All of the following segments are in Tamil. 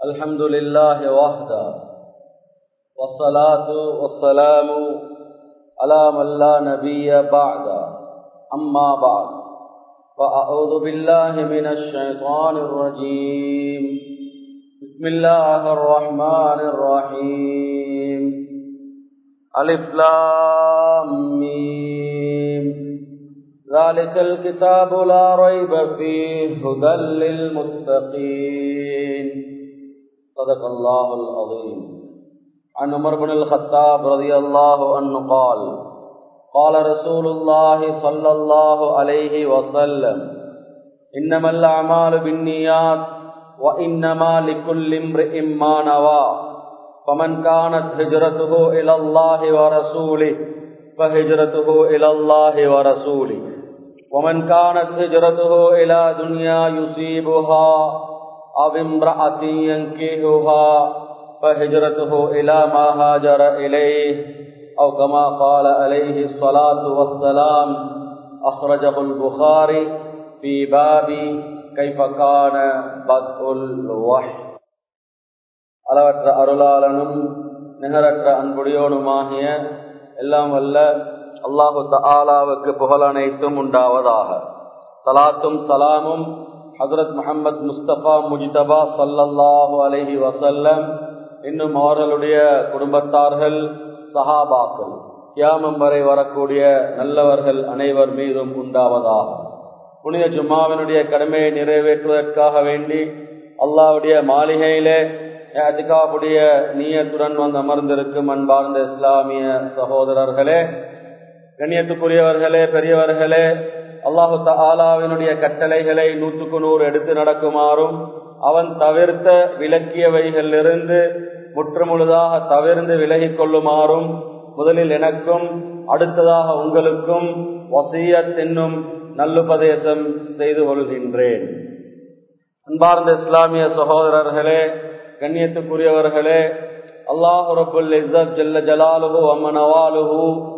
الحمد لله وحده والصلاة والسلام على من لا نبي بعد أما بعد فأعوذ بالله من الشيطان الرجيم بسم الله الرحمن الرحيم ألف لام ميم ذلك الكتاب لا ريب فيه هدى للمتقين صدق الله العظيم عن عمر بن الخطاب رضي الله عنه قال قال رسول الله صلى الله عليه وسلم إنما الأعمال بالنيات وإنما لكل امرئ ما نوى فمن كانت هجرته إلى الله ورسوله فهجرته إلى الله ورسوله ومن كانت هجرته إلى دنيا يصيبها أو امرأة ينكهها فهجرته إلى ما هاجر إليه أو كما قال عليه الصلاة والسلام أخرجه البخاري في باب كيف كان بدء الوحي அளவற்ற அருளாளனும் நிகரற்ற அன்புடையோனுமாகிய எல்லாம் வல்ல அல்லாஹு தாலாவுக்கு புகழ் அனைத்தும் உண்டாவதாக சலாத்தும் சலாமும் ஹசரத் முகமது முஸ்தபா முஜிதபா சல்லல்லாஹு அலஹி வசல்லம் இன்னும் அவர்களுடைய குடும்பத்தார்கள் சஹாபாக்கள் கியாமம் வரை வரக்கூடிய நல்லவர்கள் அனைவர் மீதும் உண்டாவதாக புனித ஜும்மாவினுடைய கடமையை நிறைவேற்றுவதற்காக வேண்டி அல்லாவுடைய மாளிகையிலே அதிகாவுடைய நீயத்துடன் வந்து அமர்ந்திருக்கும் அன்பார்ந்த இஸ்லாமிய சகோதரர்களே கண்ணியத்துக்குரியவர்களே பெரியவர்களே அல்லாஹு ஆலாவினுடைய கட்டளைகளை நூற்றுக்கு நூறு எடுத்து நடக்குமாறும் அவன் தவிர்த்த விலக்கியவைகளிலிருந்து முற்றுமுழுதாக தவிர்ந்து விலகிக் கொள்ளுமாறும் முதலில் எனக்கும் அடுத்ததாக உங்களுக்கும் வசியத் என்னும் நல்லுபதேசம் செய்து கொள்கின்றேன் அன்பார்ந்த இஸ்லாமிய சகோதரர்களே கண்ணியத்துக்குரியவர்களே அல்லாஹு ரபுல் இஸ்ஸத் ஜல்ல ஜலாலுஹு அம்மனவாலுஹு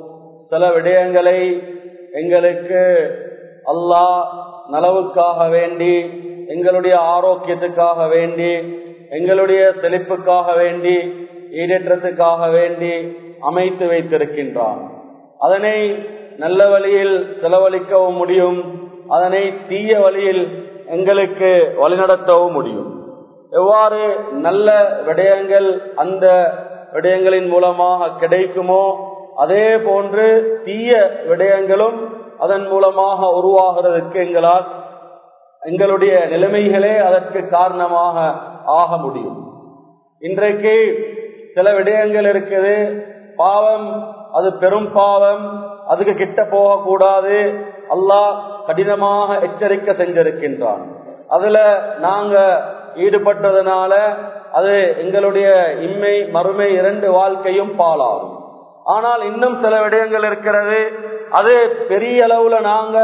சில விடயங்களை எங்களுக்கு அல்லாஹ் நலவுக்காக வேண்டி எங்களுடைய ஆரோக்கியத்துக்காக வேண்டி எங்களுடைய செழிப்புக்காக வேண்டி ஈடேற்றத்துக்காக வேண்டி அமைத்து வைத்திருக்கின்றான் அதனை நல்ல வழியில் செலவழிக்கவும் முடியும் அதனை தீய வழியில் எங்களுக்கு வழிநடத்தவும் முடியும் எவ்வாறு நல்ல விடயங்கள் அந்த விடயங்களின் மூலமாக கிடைக்குமோ அதே போன்று தீய விடயங்களும் அதன் மூலமாக உருவாகிறதுக்கு எங்களால் எங்களுடைய நிலைமைகளே அதற்கு காரணமாக ஆக முடியும் இன்றைக்கு சில விடயங்கள் இருக்குது பாவம் அது பெரும் பாவம் அதுக்கு கிட்ட போகக்கூடாது அல்லாஹ் கடினமாக எச்சரிக்கை செஞ்சிருக்கின்றான் அதுல நாங்க ஈடுபட்டதுனால அது எங்களுடைய இம்மை மறுமை இரண்டு வாழ்க்கையும் பாலாகும் ஆனால் இன்னும் சில விடயங்கள் இருக்கிறது அது பெரிய அளவுல நாங்க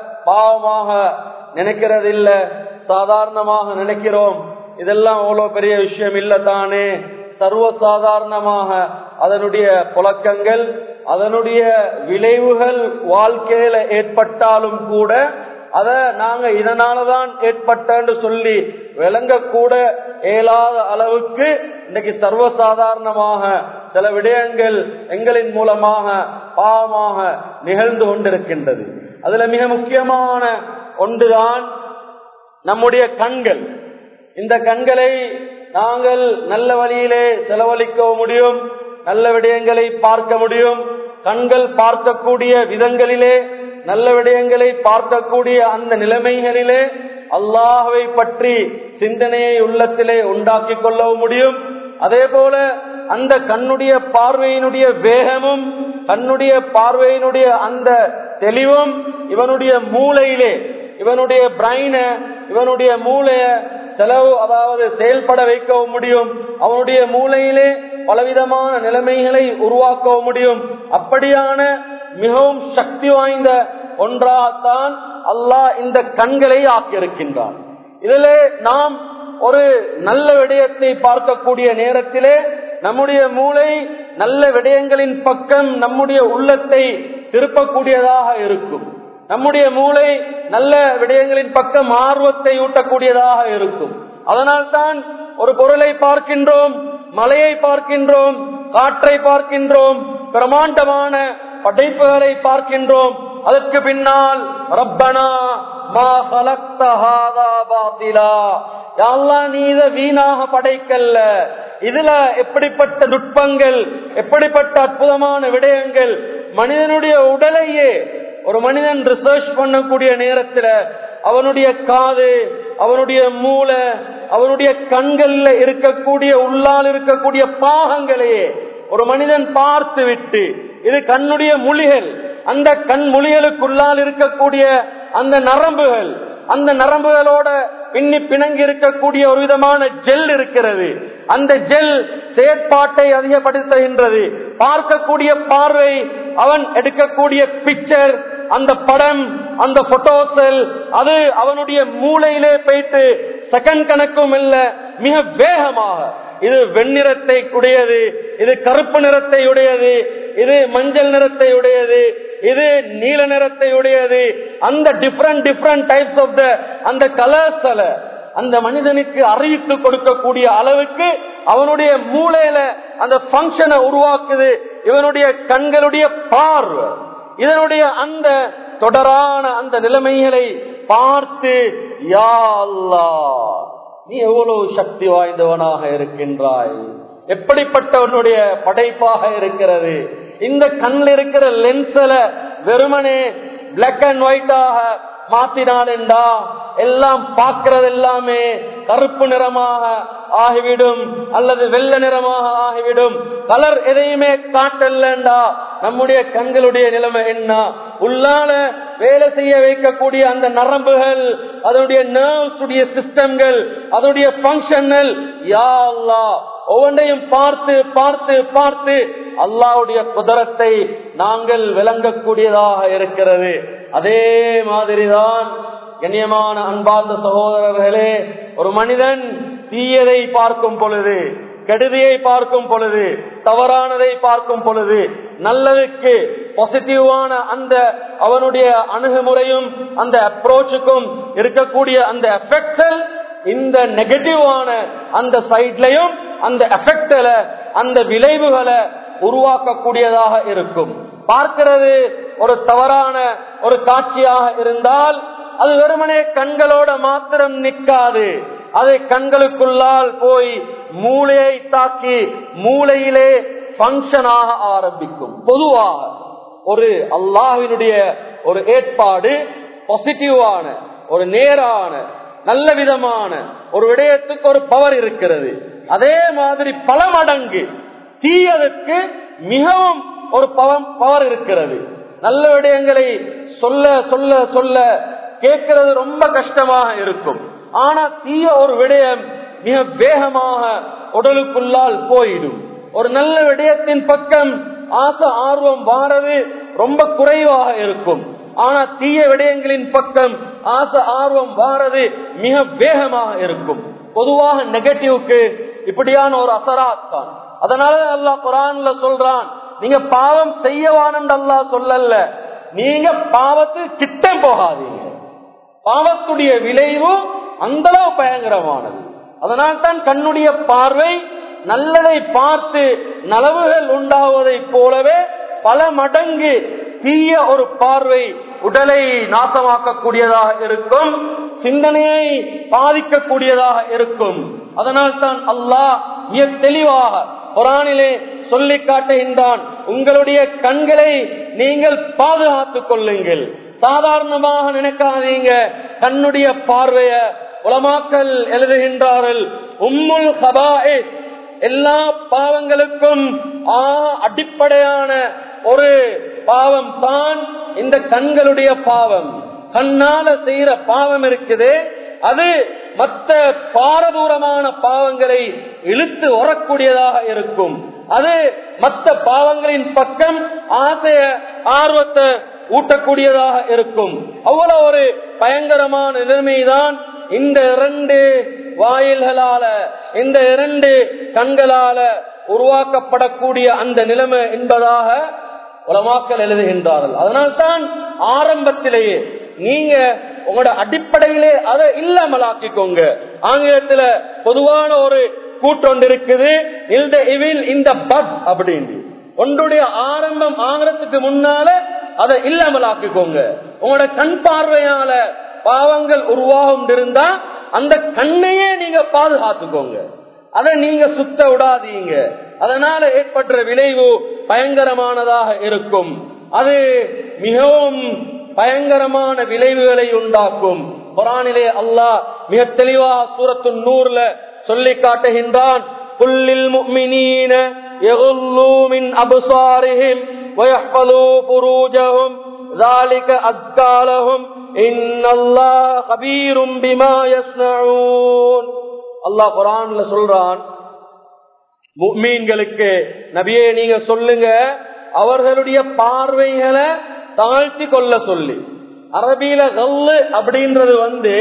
பாவமாக நினைக்கிறது இல்ல சாதாரணமாக நினைக்கிறோம் இதெல்லாம் அவ்வளவு பெரிய விஷயம் இல்ல தானே சர்வ சாதாரணமாக அதனுடைய புழக்கங்கள் அதனுடைய விளைவுகள் வாழ்க்கையில ஏற்பட்டாலும் கூட அத நாங்க இதனாலதான் ஏற்பட்டன்னு சொல்லி விளங்கக்கூட இயலாத அளவுக்கு இன்னைக்கு சர்வசாதாரணமாக சில விடயங்கள் எங்களின் மூலமாக பாவமாக நிகழ்ந்து கொண்டிருக்கின்றது அதுல மிக முக்கியமான ஒன்றுதான் நம்முடைய கண்கள் இந்த கண்களை நாங்கள் நல்ல வழியிலே செலவழிக்க முடியும் நல்ல விடயங்களை பார்க்க முடியும் கண்கள் பார்க்கக்கூடிய விதங்களிலே நல்ல விடயங்களை பார்க்கக்கூடிய அந்த நிலைமைகளிலே அல்லாஹவை பற்றி சிந்தனையை உள்ளத்திலே உண்டாக்கி கொள்ளவும் முடியும் அதே போல அந்த கண்ணுடைய பார்வையினுடைய வேகமும் கண்ணுடைய பார்வையினுடைய அந்த தெளிவும் இவனுடைய மூளையிலே இவனுடைய பிரைன இவனுடைய மூளைய செலவு அதாவது செயல்பட வைக்கவும் முடியும் அவனுடைய மூளையிலே பலவிதமான நிலைமைகளை உருவாக்கவும் முடியும் அப்படியான மிகவும் சக்தி வாய்ந்த ஒன்றாகத்தான் அல்லாஹ் இந்த கண்களை ஆக்கியிருக்கின்றான் இதிலே நாம் ஒரு நல்ல விடயத்தை பார்க்கக்கூடிய நேரத்திலே நம்முடைய மூளை நல்ல விடயங்களின் பக்கம் நம்முடைய உள்ளத்தை திருப்பக்கூடியதாக இருக்கும் நம்முடைய மூளை நல்ல விடயங்களின் பக்கம் ஆர்வத்தை ஊட்டக்கூடியதாக இருக்கும் அதனால்தான் ஒரு பொருளை பார்க்கின்றோம் மலையை பார்க்கின்றோம் காற்றை பார்க்கின்றோம் பிரமாண்டமான படைப்புகளை பார்க்கின்றோம் அதற்கு பின்னால் ரப்பனா மா ஹலக்தஹாதா பாத்திலா யாழ்லா நீ இதை வீணாக படைக்கல்ல இதுல எப்படிப்பட்ட நுட்பங்கள் எப்படிப்பட்ட அற்புதமான விடயங்கள் மனிதனுடைய உடலையே ஒரு மனிதன் ரிசர்ச் பண்ணக்கூடிய நேரத்துல அவனுடைய காது அவனுடைய மூளை அவனுடைய கண்கள்ல இருக்கக்கூடிய உள்ளால் இருக்கக்கூடிய பாகங்களையே ஒரு மனிதன் பார்த்து விட்டு இது கண்ணுடைய மொழிகள் அந்த கண் மொழிகளுக்குள்ளால் இருக்கக்கூடிய அந்த நரம்புகள் அந்த நரம்புகளோட பின்னி பிணங்கி இருக்கக்கூடிய ஒரு விதமான ஜெல் இருக்கிறது அந்த ஜெல் செயற்பாட்டை அதிகப்படுத்துகின்றது பார்க்கக்கூடிய பார்வை அவன் எடுக்கக்கூடிய பிக்சர் அந்த படம் அந்த போட்டோசல் அது அவனுடைய மூளையிலே போயிட்டு செகண்ட் கணக்கும் இல்ல மிக வேகமாக இது வெண்ணிறத்தை உடையது இது கருப்பு நிறத்தை உடையது இது மஞ்சள் நிறத்தை உடையது இது நீல நிறத்தை உடையது அந்த different different types of the அந்த கலர்ஸ் அந்த மனிதனுக்கு அறிவித்து கொடுக்கக்கூடிய அளவுக்கு அவனுடைய மூளையில அந்த பங்கனை உருவாக்குது இவனுடைய கண்களுடைய பார்வை இதனுடைய அந்த தொடரான அந்த நிலைமைகளை பார்த்து யா அல்லாஹ் நீ எவ்வளவு சக்தி வாய்ந்தவனாக இருக்கின்றாய் எப்படிப்பட்டவனுடைய படைப்பாக இருக்கிறது இந்த கண்ணில் இருக்கிற லென்ஸ்ல வெறுமனே பிளாக் அண்ட் ஒயிட்டாக மாத்தினாலெண்டா எல்லாம் பார்க்கிறது எல்லாமே கருப்பு நிறமாக ஆகிவிடும் அல்லது வெள்ள நிறமாக ஆகிவிடும் கலர் எதையுமே காட்டலண்டா நம்முடைய கண்களுடைய நிலைமை என்ன உள்ளால வேலை செய்ய வைக்கக்கூடிய அந்த நரம்புகள் அதனுடைய நர்வ்ஸ் சிஸ்டம்கள் அதனுடைய பங்கன்கள் யா அல்லா ஒவ்வொன்றையும் பார்த்து பார்த்து பார்த்து அல்லாவுடைய குதிரத்தை நாங்கள் விளங்கக்கூடியதாக இருக்கிறது அதே மாதிரிதான் கண்ணியமான அன்பார்ந்த சகோதரர்களே ஒரு மனிதன் தீயதை பார்க்கும் பொழுது கெடுதியை பார்க்கும் பொழுது தவறானதை பார்க்கும் பொழுது நல்லதுக்கு பாசிட்டிவான அந்த அவனுடைய அணுகுமுறையும் அந்த அப்ரோச்சுக்கும் இருக்கக்கூடிய அந்த எஃபெக்டல் இந்த நெகட்டிவான அந்த சைட்லயும் அந்த எஃபெக்டல அந்த விளைவுகளை உருவாக்கக்கூடியதாக இருக்கும் பார்க்கிறது ஒரு தவறான ஒரு காட்சியாக இருந்தால் அது வெறுமனே கண்களோட மாத்திரம் நிற்காது அது கண்களுக்குள்ளால் போய் மூளையை தாக்கி மூளையிலே பங்கனாக ஆரம்பிக்கும் பொதுவாக ஒரு அல்லாஹினுடைய ஒரு ஏற்பாடு பாசிட்டிவான ஒரு நேரான நல்ல விதமான ஒரு விடயத்துக்கு ஒரு பவர் இருக்கிறது அதே மாதிரி பல மடங்கு தீயதற்கு மிகவும் ஒரு பவர் இருக்கிறது நல்ல விடயங்களை சொல்ல சொல்ல சொல்ல கேட்கிறது ரொம்ப கஷ்டமாக இருக்கும் ஆனா தீய ஒரு விடயம் மிக வேகமாக உடலுக்குள்ளால் போயிடும் ஒரு நல்ல விடயத்தின் பக்கம் ஆசை ஆர்வம் வாரது ரொம்ப குறைவாக இருக்கும் ஆனா தீய விடயங்களின் பக்கம் ஆசை ஆர்வம் வாரது மிக வேகமாக இருக்கும் பொதுவாக நெகட்டிவ்க்கு இப்படியான ஒரு அசராத் தான் அதனால அல்லாஹ் குரான்ல சொல்றான் நீங்க பாவம் செய்யவானம் அல்லா சொல்லல நீங்க பாவத்துக்கு கிட்டம் போகாதீங்க பாவத்துடைய விளைவு அந்த அளவு பயங்கரமானது அதனால் தான் கண்ணுடைய பார்வை நல்லதை பார்த்து நலவுகள் உண்டாவதை போலவே பல மடங்கு தீய ஒரு பார்வை உடலை நாசமாக்கக்கூடியதாக இருக்கும் சிந்தனையை பாதிக்கக்கூடியதாக இருக்கும் அதனால் தான் அல்லாஹ் மிக தெளிவாக குரானிலே சொல்லி காட்டுகின்றான் உங்களுடைய கண்களை நீங்கள் பாதுகாத்துக் கொள்ளுங்கள் சாதாரணமாக நினைக்காதீங்க கண்ணுடைய பார்வைய உலமாக்கல் எழுதுகின்றார்கள் உம்முல் ஹபாயே எல்லா பாவங்களுக்கும் ஆ அடிப்படையான ஒரு பாவம் தான் இந்த கண்களுடைய பாவம் கண்ணால செய்யற பாவம் இருக்குது அது மற்ற பாரதூரமான பாவங்களை இழுத்து வரக்கூடியதாக இருக்கும் அது மற்ற பாவங்களின் பக்கம் ஆசைய ஆர்வத்தை ஊட்டக்கூடியதாக இருக்கும் அவ்வளவு ஒரு பயங்கரமான நிலைமைதான் இந்த இரண்டு வாயில்களால இந்த இரண்டு கண்களால உருவாக்கப்படக்கூடிய அந்த நிலைமை என்பதாக உலமாக்கல் எழுதுகின்றார்கள் அதனால்தான் ஆரம்பத்திலேயே நீங்க உங்களோட அடிப்படையிலே அதை இல்லாமலாக்கிக்கோங்க ஆங்கிலத்துல பொதுவான ஒரு கூட்டொண்டு இருக்குது இந்த இவில் இந்த பட் அப்படின்னு ஒன்றுடைய ஆரம்பம் ஆகிறதுக்கு முன்னால அதை இல்லாமல் ஆக்கிக்கோங்க உங்களோட கண் பார்வையால பாவங்கள் உருவாகும் இருந்தா அந்த கண்ணையே நீங்க பாதுகாத்துக்கோங்க அதை நீங்க சுத்த விடாதீங்க அதனால ஏற்பட்ட விளைவு பயங்கரமானதாக இருக்கும் அது மிகவும் பயங்கரமான விளைவுகளை உண்டாக்கும் குரானிலே அல்லாஹ் மிக தெளிவாக சூரத்து நூறுல சொல்லி காட்டுகின்றான் புல்லில் முஃமினீன يغضوا من أبصارهم ويحفظوا فروجهم ذلك أزكى لهم إن الله خبير بما يصنعون அல்லாஹ் குரான்ல சொல்றான் முக்மீன்களுக்கு நபியே நீங்க சொல்லுங்க அவர்களுடைய பார்வைகளை தாழ்த்தி கொள்ள சொல்லி அரபியில கல்லு அப்படின்றது வந்து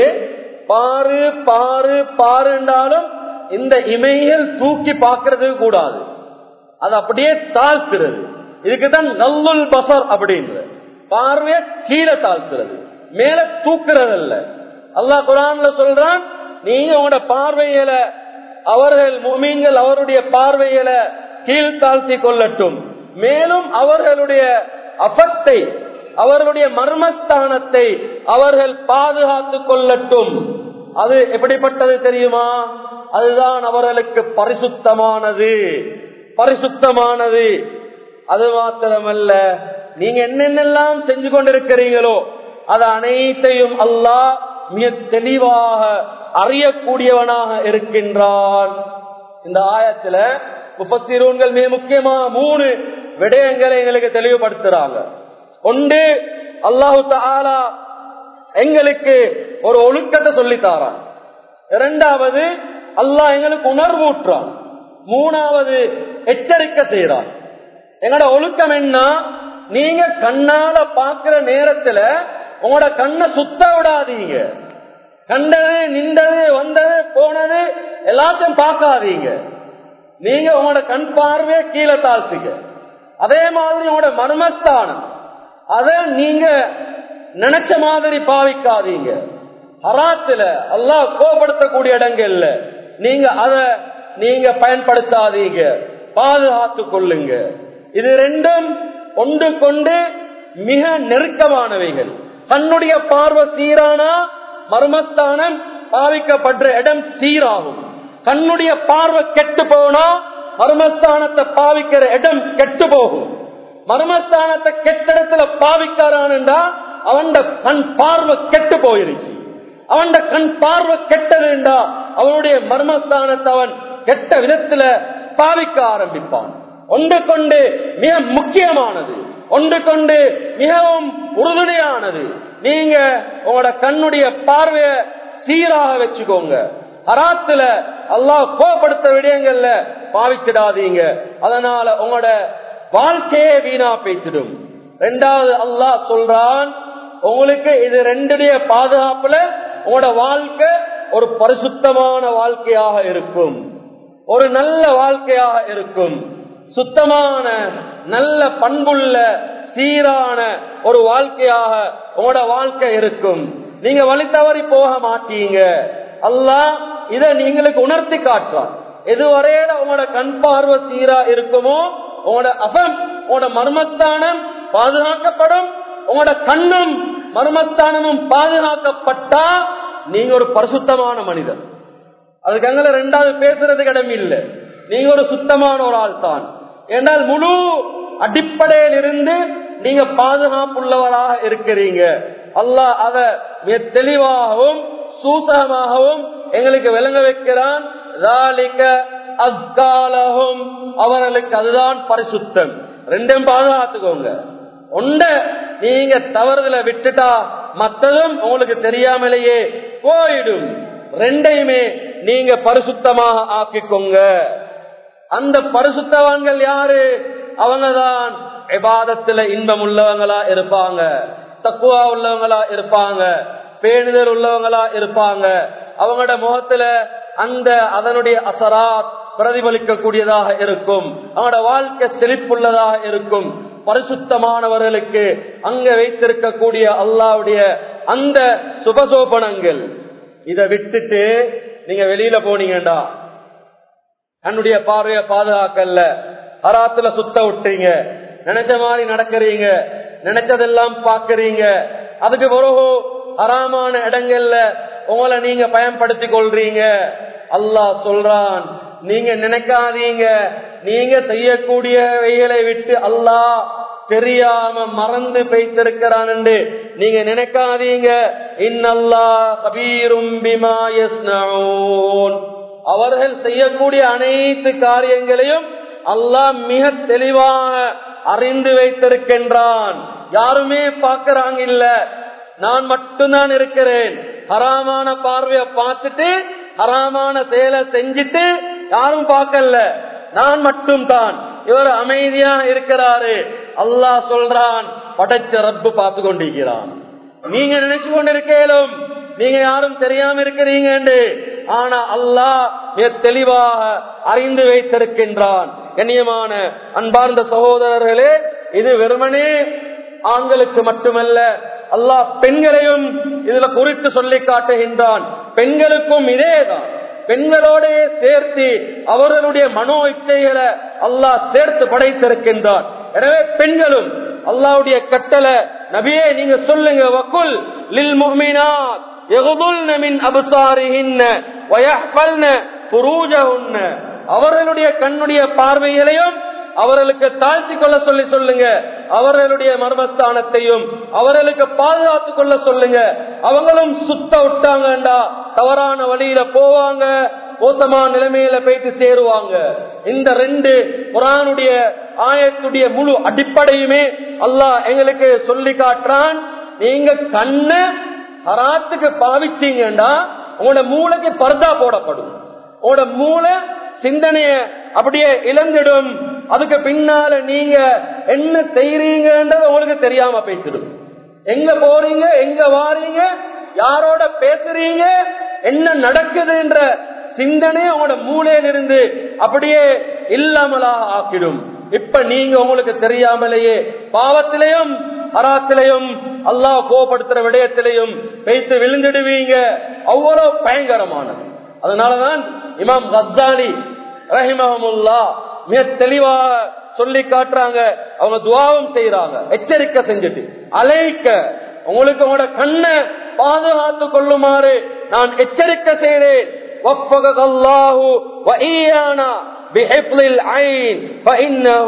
பாரு பாரு பாருண்டாலும் இந்த இமைகள் தூக்கி பார்க்கறது கூடாது அது அப்படியே தாழ்த்துறது இதுக்குதான் நல்லுல் பசர் அப்படின்றது பார்வைய கீழே தாழ்த்துறது மேல தூக்குறது அல்ல அல்லாஹ் குரான்ல சொல்றான் நீங்க உங்களோட பார்வையில அவர்கள் மீன்கள் அவருடைய பார்வையில கீழ் தாழ்த்தி கொள்ளட்டும் மேலும் அவர்களுடைய அபத்தை அவர்களுடைய மர்மஸ்தானத்தை அவர்கள் பாதுகாத்துக் கொள்ளட்டும் அது எப்படிப்பட்டது தெரியுமா அதுதான் அவர்களுக்கு பரிசுத்தமானது பரிசுத்தமானது அது மாத்திரமல்ல நீங்க என்னென்னலாம் செஞ்சு கொண்டிருக்கிறீங்களோ அது அனைத்தையும் அல்லாஹ் மிக தெளிவாக அறியக்கூடியவனாக இருக்கின்றான் இந்த ஆயத்துல முப்பத்திரூன்கள் மிக முக்கியமா மூணு விடயங்களை எங்களுக்கு தெளிவுபடுத்துறாங்க ஒன்று அல்லாஹு தாலா எங்களுக்கு ஒரு ஒழுக்கத்தை சொல்லித்தாரான் இரண்டாவது அல்லாஹ் எங்களுக்கு உணர்வூற்றான் மூணாவது எச்சரிக்கை செய்யறான் எங்களோட ஒழுக்கம் என்ன நீங்க கண்ணால பாக்குற நேரத்துல உங்களோட கண்ணை சுத்த விடாதீங்க கண்டது நின்றது வந்தது போனது எல்லாத்தையும் பார்க்காதீங்க நீங்க உங்களோட கண் பார்வைய கீழே தாழ்த்துங்க அதே மாதிரி உங்களோட மர்மஸ்தானம் அத நீங்க நினைச்ச மாதிரி பாவிக்காதீங்க ஹராத்துல அல்லாஹ் கோபப்படுத்தக்கூடிய இடங்கள்ல நீங்க அத நீங்க பயன்படுத்தாதீங்க பாதுகாத்துக் கொள்ளுங்க இது ரெண்டும் ஒன்று கொண்டு மிக நெருக்கமானவைகள் தன்னுடைய பார்வை சீரானா மர்மஸ்தானம் பாவிக்கப்படுற இடம் சீராகும் கண்ணுடைய பார்வை கெட்டு போனா மர்மஸ்தானத்தை பாவிக்கிற இடம் கெட்டு போகும் மர்மஸ்தானத்தை கெட்ட இடத்துல பாவிக்காரான்டா அவன் கண் பார்வை கெட்டு போயிருச்சு அவன் கண் பார்வை கெட்டதுண்டா அவனுடைய மர்மஸ்தானத்தை அவன் கெட்ட விதத்துல பாவிக்க ஆரம்பிப்பான் ஒன்று கொண்டு மிக முக்கியமானது ஒன்று கொண்டு மிகவும் உறுதுணையானது நீங்க உங்களோட கண்ணுடைய பார்வைய சீராக வச்சுக்கோங்க ஹராத்துல அல்லாஹ் கோபப்படுத்த விடயங்கள்ல பாவிச்சிடாதீங்க அதனால உங்களோட வாழ்க்கையே வீணா பேசிடும் ரெண்டாவது அல்லாஹ் சொல்றான் உங்களுக்கு இது ரெண்டுடைய பாதுகாப்புல உங்களோட வாழ்க்கை ஒரு பரிசுத்தமான வாழ்க்கையாக இருக்கும் ஒரு நல்ல வாழ்க்கையாக இருக்கும் சுத்தமான நல்ல பண்புள்ள சீரான ஒரு வாழ்க்கையாக உங்களோட வாழ்க்கை இருக்கும் நீங்க வழி தவறி போக மாட்டீங்க அல்லாஹ் இத நீங்களுக்கு உணர்த்தி காட்டுறான் எதுவரையில உங்களோட கண் பார்வை சீரா இருக்குமோ உங்களோட அகம் உங்களோட மர்மஸ்தானம் பாதுகாக்கப்படும் உங்களோட கண்ணும் மர்மஸ்தானமும் பாதுகாக்கப்பட்டா நீங்க ஒரு பரிசுத்தமான மனிதன் அதுக்கு அங்கே ரெண்டாவது பேசுறதுக்கு இடம் இல்லை நீங்க ஒரு சுத்தமான ஒரு ஆள் தான் என்றால் முழு அடிப்படையில் இருந்து நீங்க பாதுகாப்புள்ளவராக இருக்கிறீங்க அல்லாஹ் அத மிக தெளிவாகவும் சூசகமாகவும் எங்களுக்கு விளங்க வைக்கிறான் அவர்களுக்கு அதுதான் பரிசுத்தம் ரெண்டும் பாதுகாத்துக்கோங்க ஒண்ட நீங்க தவறுதல விட்டுட்டா மத்ததும் உங்களுக்கு தெரியாமலேயே போயிடும் ரெண்டையுமே நீங்க பரிசுத்தமாக ஆக்கிக்கோங்க அந்த பரிசுத்தவான்கள் யாரு அவங்கதான் விவாதத்துல இன்பம் உள்ளவங்களா இருப்பாங்க தக்குவா உள்ளவங்களா இருப்பாங்க பேணுதல் உள்ளவங்களா இருப்பாங்க அவங்களோட முகத்துல அந்த அதனுடைய அசராத் பிரதிபலிக்க கூடியதாக இருக்கும் அவங்களோட வாழ்க்கை செழிப்புள்ளதாக இருக்கும் பரிசுத்தமானவர்களுக்கு அங்க வைத்திருக்கக்கூடிய அல்லாவுடைய அந்த சுபசோபனங்கள் இதை விட்டுட்டு நீங்க வெளியில போனீங்கடா கண்ணுடைய பார்வைய பாதுகாக்கல அராத்துல சுத்த விட்டீங்க நினைச்ச மாதிரி நடக்கிறீங்க நினைச்சதெல்லாம் பாக்குறீங்க அதுக்கு பிறகு அறாமான இடங்கள்ல உங்களை நீங்க பயன்படுத்தி கொள்றீங்க அல்லாஹ் சொல்றான் நீங்க நினைக்காதீங்க நீங்க செய்யக்கூடிய வெயிலை விட்டு அல்லாஹ் தெரியாம மறந்து பெய்திருக்கிறான் என்று நீங்க நினைக்காதீங்க இன்னல்லா கபீரும் பிமா யஸ்னஊன் அவர்கள் செய்யக்கூடிய அனைத்து காரியங்களையும் அல்லாஹ் மிக தெளிவாக அறிந்து வைத்திருக்கின்றான் யாருமே பார்க்கறாங்க இல்ல நான் மட்டும்தான் இருக்கிறேன் ஹராமான பார்வைய பார்த்துட்டு ஹராமான செயலை செஞ்சுட்டு யாரும் பார்க்கல நான் மட்டும் தான் இவர் அமைதியா இருக்கிறாரு அல்லாஹ் சொல்றான் படைச்ச ரப்பு பார்த்து கொண்டிருக்கிறான் நீங்க நினைச்சு கொண்டிருக்கலும் நீங்க யாரும் தெரியாம இருக்கிறீங்க ஆனா அல்லாஹ் மிக தெளிவாக அறிந்து வைத்திருக்கின்றான் கண்ணியமான அன்பார்ந்த சகோதரர்களே இது வெறுமனே ஆண்களுக்கு மட்டுமல்ல அல்லாஹ் பெண்களையும் இதுல குறித்து சொல்லி காட்டுகின்றான் பெண்களுக்கும் இதேதான் பெண்களோட சேர்த்து அவர்களுடைய மனோ இச்சைகளை அல்லாஹ் சேர்த்து படைத்திருக்கின்றான் எனவே பெண்களும் அல்லாவுடைய கட்டளை நபியே நீங்க சொல்லுங்க வக்குல் லில் முஹ்மினாத் يغضلن من أبصارهن ويحفلن فروجهن அவர்களுடைய கண்ணுடைய பார்வைகளையும் அவர்களுக்கு தாழ்த்தி கொள்ள சொல்லி சொல்லுங்க அவர்களுடைய மர்மஸ்தானத்தையும் அவர்களுக்கு பாதுகாத்து கொள்ள சொல்லுங்க அவங்களும் சுத்த விட்டாங்கண்டா தவறான வழியில போவாங்க மோசமான நிலைமையில போயிட்டு சேருவாங்க இந்த ரெண்டு குரானுடைய ஆயத்துடைய முழு அடிப்படையுமே அல்லாஹ் எங்களுக்கு சொல்லி காட்டுறான் நீங்க கண்ண ஹராத்துக்கு பாவிச்சீங்கண்டா உங்களோட மூளைக்கு பர்தா போடப்படும் உங்களோட மூளை சிந்தனைய அப்படியே இழந்துடும் அதுக்கு பின்னால நீங்க என்ன செய்றீங்கன்றது உங்களுக்கு தெரியாம போய்த்திடும் எங்க போறீங்க எங்க வாரீங்க யாரோட பேசுறீங்க என்ன நடக்குதுன்ற சிந்தனை உங்களோட மூளையிலிருந்து அப்படியே இல்லாமலாக ஆக்கிடும் இப்ப நீங்க உங்களுக்கு தெரியாமலேயே பாவத்திலையும் அராத்திலையும் அல்லாஹ் கோபப்படுத்துற விடயத்திலையும் வைத்து விழுந்துடுவீங்க அவ்வளவு பயங்கரமானது அதனாலதான் இமாம் கஸ்தாலி ரஹிமஹமுல்லா மிக தெளிவாக சொல்லி காட்டுறாங்க அவங்க துவாவும் செய்யறாங்க எச்சரிக்கை செஞ்சுட்டு அலைக்க உங்களுக்கு உங்களோட கண்ணை பாதுகாத்து கொள்ளுமாறு நான் எச்சரிக்கை செய்கிறேன் وفقك الله وإيانا بحفظ العين فإنه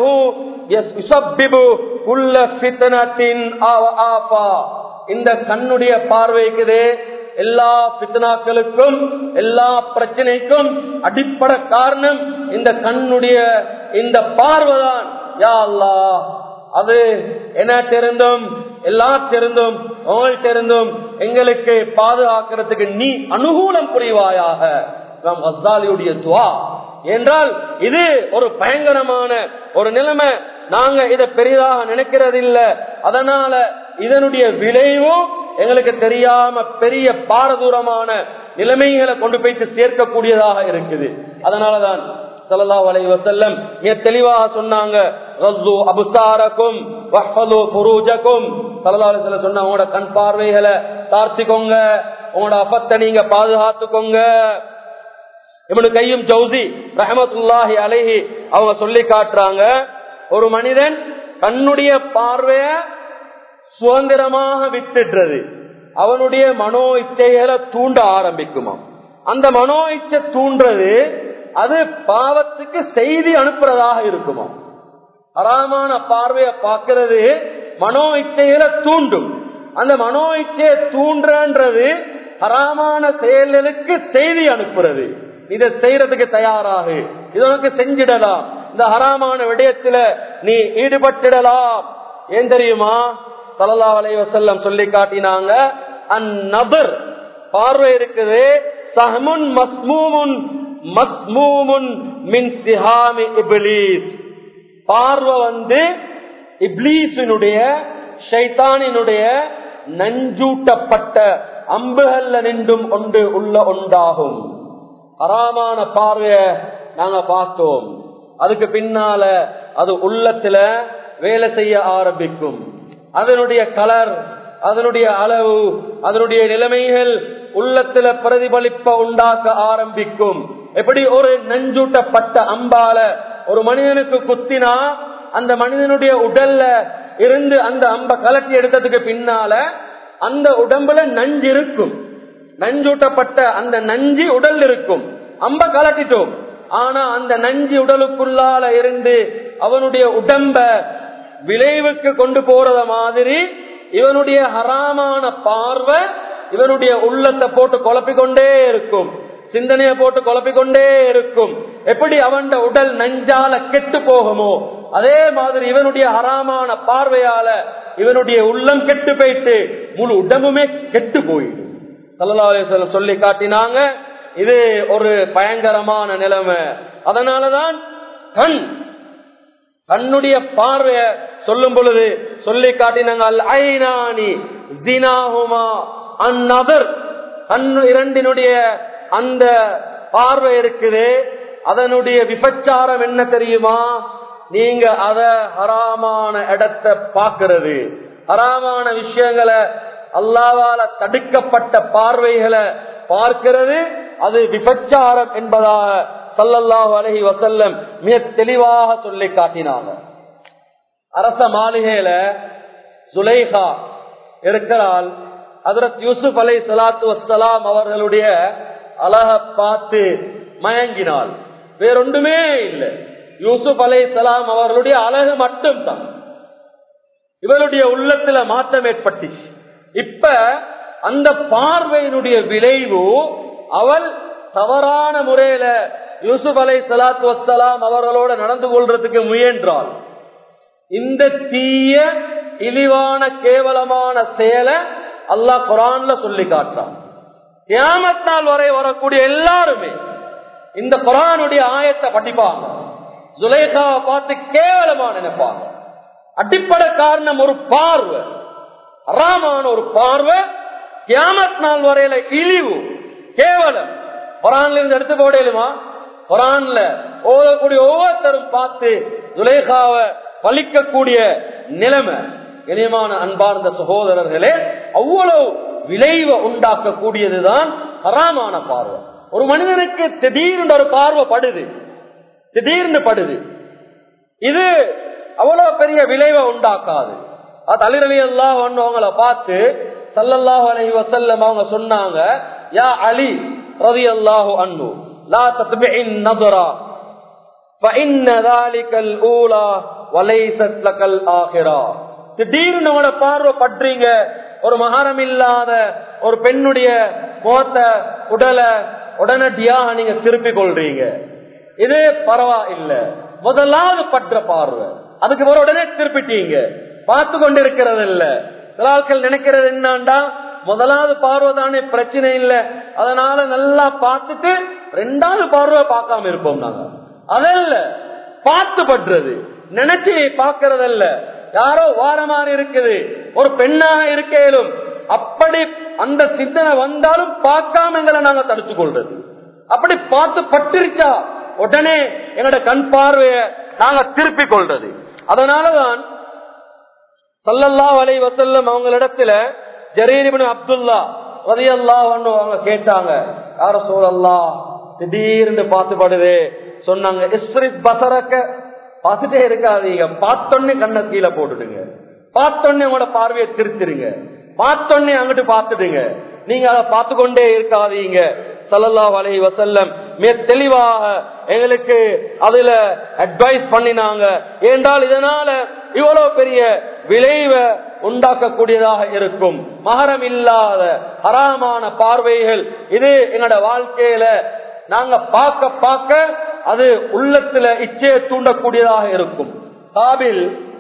يسبب كل فتنة أو آفا இந்த கண்ணுடைய பார்வைக்குதே எல்லா பித்தனாக்களுக்கும் எல்லா பிரச்சனைக்கும் அடிப்படை காரணம் இந்த கண்ணுடைய இந்த பார்வைதான் யா அல்லா அது என்னட்டிருந்தும் எல்லாத்திருந்தும் உங்கள்கிட்ட எங்களுக்கு பாதுகாக்கிறதுக்கு நீ அனுகூலம் புரிவாயாக அஸ்தாலியுடைய துவா என்றால் இது ஒரு பயங்கரமான ஒரு நிலைமை நாங்க இதை பெரிதாக நினைக்கிறது இல்ல அதனால இதனுடைய விளைவும் எங்களுக்கு தெரியாம பெரிய பாரதூரமான நிலைமைகளை கொண்டு போயிட்டு சேர்க்கக்கூடியதாக இருக்குது அதனாலதான் சல்லா அலை வசல்லம் மிக தெளிவாக சொன்னாங்க அபுசாரக்கும் புரூஜக்கும் சல்லா அலி சொன்ன உங்களோட கண் பார்வைகளை தார்த்திக்கோங்க உங்களோட அபத்தை நீங்க பாதுகாத்துக்கோங்க இவனு கையும் ஜவுசி ரஹமத்துல்லாஹி அலைஹி அவங்க சொல்லி காட்டுறாங்க ஒரு மனிதன் தன்னுடைய பார்வைய சுதந்திரமாக விட்டுடுறது அவனுடைய மனோ இச்சைகளை தூண்ட ஆரம்பிக்குமா அந்த மனோ இச்சை தூண்டுறது அது பாவத்துக்கு செய்தி அனுப்புறதாக இருக்குமா அறாமான பார்வைய பார்க்கிறது மனோ இச்சைகளை தூண்டும் அந்த மனோ இச்சையை தூண்டுறது ஹராமான செயல்களுக்கு செய்தி அனுப்புறது இதை செய்யறதுக்கு தயாராகு இது உனக்கு செஞ்சிடலாம் இந்த ஹராமான விடயத்துல நீ ஈடுபட்டிடலாம் ஏன் தெரியுமா சல்லா அலைவசல்லம் சொல்லி காட்டினாங்க அந்நபர் பார்வை இருக்குது சஹமுன் மஸ்மூமுன் மஸ்மூமுன் மின் சிஹாமி இப்லீஸ் பார்வை வந்து இப்லீஸினுடைய ஷைத்தானினுடைய நஞ்சூட்டப்பட்ட அம்புகள்ல நின்றும் ஒன்று உள்ள உண்டாகும் அறாமான பார்வைய நாங்க பார்த்தோம் அதுக்கு பின்னால அது உள்ளத்துல வேலை செய்ய ஆரம்பிக்கும் அதனுடைய கலர் அதனுடைய அளவு அதனுடைய நிலைமைகள் உள்ளத்துல பிரதிபலிப்ப உண்டாக்க ஆரம்பிக்கும் எப்படி ஒரு நஞ்சூட்டப்பட்ட அம்பால ஒரு மனிதனுக்கு குத்தினா அந்த மனிதனுடைய உடல்ல இருந்து அந்த அம்ப கலட்டி எடுத்ததுக்கு பின்னால அந்த உடம்புல நஞ்சு இருக்கும் நஞ்சூட்டப்பட்ட அந்த நஞ்சு உடல் இருக்கும் அம்ப கலட்டிட்டோம் ஆனா அந்த நஞ்சு உடலுக்குள்ளால இருந்து அவனுடைய உடம்ப விளைவுக்கு கொண்டு போறத மாதிரி இவனுடைய ஹராமான பார்வை இவனுடைய உள்ளத்தை போட்டு குழப்பிக்கொண்டே இருக்கும் சிந்தனையை போட்டு குழப்பிக்கொண்டே இருக்கும் எப்படி அவன் உடல் நஞ்சால கெட்டு போகுமோ அதே மாதிரி இவனுடைய ஹராமான பார்வையால இவனுடைய உள்ளம் கெட்டு போயிட்டு முழு உடம்புமே கெட்டு போயிடும் சல்லா சொல்லி காட்டினாங்க இது ஒரு பயங்கரமான நிலைமை அதனாலதான் கண் கண்ணுடைய பார்வைய சொல்லும் பொழுது சொல்லி காட்டினாங்க அல் ஐநானி ஜினாஹுமா அந்நதர் கண் இரண்டினுடைய அந்த பார்வை இருக்குது அதனுடைய விபச்சாரம் என்ன தெரியுமா நீங்க அத ஹராமான இடத்தை பாக்குறது ஹராமான விஷயங்களை அல்லாவால தடுக்கப்பட்ட பார்வைகளை பார்க்கிறது அது விபச்சாரம் என்பதாக சல்லல்லாஹு அலஹி வசல்லம் மிக தெளிவாக சொல்லி காட்டினாங்க அரச மாளிகையில சுலைஹா இருக்கிறாள் அதரத் யூசுப் அலை சலாத்து வசலாம் அவர்களுடைய அழக பார்த்து மயங்கினாள் வேறொன்றுமே இல்லை யூசுப் அலை சலாம் அவர்களுடைய அழகு மட்டும்தான் இவருடைய உள்ளத்துல மாற்றம் ஏற்பட்டுச்சு இப்ப அந்த பார்வையினுடைய விளைவு அவள் தவறான முறையில யூசுப் அலை சலாத்து வசலாம் அவர்களோட நடந்து கொள்றதுக்கு முயன்றாள் இந்த தீய இழிவான கேவலமான செயலை அல்லாஹ் குரான்ல சொல்லி காட்டுறான் கியாமத் நாள் வரை வரக்கூடிய எல்லாருமே இந்த குரானுடைய ஆயத்தை படிப்பாங்க ஜுலேகாவை பார்த்து கேவலமா நினைப்பாங்க அடிப்படை காரணம் ஒரு பார்வை அறாமான ஒரு பார்வை கியாமத் நாள் வரையில இழிவு கேவலம் குரான்ல இருந்து எடுத்து போடலுமா குரான்ல ஓதக்கூடிய ஒவ்வொருத்தரும் பார்த்து துலேகாவை பழிக்கக்கூடிய நிலைமை இனியமான அன்பார்ந்த சகோதரர்களே அவ்வளவு விளைவை உண்டாக்கக்கூடியதுதான் ஹராமான பார்வை ஒரு மனிதனுக்கு திடீர்னு ஒரு பார்வை படுது திடீர்னு படுது இது அவ்வளவு பெரிய விளைவை உண்டாக்காது அது அலிரலி எல்லாம் அவங்கள பார்த்து சல்லல்லாஹு அலஹி வசல்லம் அவங்க சொன்னாங்க யா அலி ரவி அல்லாஹு அன்பு லா தத்பிஇன் நதுரா فإن ذلك الأولى وليست لك الآخرة திடீர்னு அவனோட பார்வை பற்றீங்க ஒரு மகாரம் இல்லாத ஒரு பெண்ணுடைய முகத்தை உடலை உடனடியாக நீங்க திருப்பி கொள்றீங்க இது பரவாயில்ல முதலாவது பற்ற பார்வை அதுக்கு பிறகு உடனே திருப்பிட்டீங்க பார்த்து கொண்டிருக்கிறது இல்ல சில ஆட்கள் நினைக்கிறது என்னண்டா முதலாவது பார்வை தானே பிரச்சனை இல்லை அதனால நல்லா பார்த்துட்டு ரெண்டாவது பார்வை பார்க்காம இருப்போம் நாங்க அதல்ல பார்த்து பற்றது நினைச்சு பார்க்கறதல்ல யாரோ வார மாதிரி இருக்குது ஒரு பெண்ணாக இருக்கேலும் அப்படி அந்த சிந்தனை வந்தாலும் பார்க்காம எங்களை நாங்க தடுத்துக் கொள்றது அப்படி பார்த்து பட்டிருச்சா உடனே எங்களோட கண் பார்வைய நாங்க திருப்பிக் கொள்றது அதனாலதான் சல்லல்லா வலை வசல்லம் அவங்களிடத்துல ஜரீரிபின் அப்துல்லா ரதியல்லா அவங்க கேட்டாங்க யார சூழல்லா திடீர்னு பார்த்து படுது சொன்னாங்க இஸ்ரிப் பசரக்க பார்த்துட்டே இருக்காதீங்க பார்த்தோன்னே கண்ணை கீழே போட்டுடுங்க பார்த்தோன்னே உங்களோட பார்வையை திருத்திருங்க பார்த்தோன்னே அங்கிட்டு பார்த்துடுங்க நீங்க அதை பார்த்து கொண்டே இருக்காதீங்க சல்லல்லா அலை வசல்லம் மிக தெளிவாக எங்களுக்கு அதுல அட்வைஸ் பண்ணினாங்க ஏன்றால் இதனால இவ்வளவு பெரிய விளைவை உண்டாக்கக்கூடியதாக இருக்கும் மகரம் இல்லாத ஹராமான பார்வைகள் இது எங்களோட வாழ்க்கையில நாங்க பார்க்க பார்க்க அது உள்ளத்துல இச்சையை தூண்டக்கூடியதாக இருக்கும் காபில்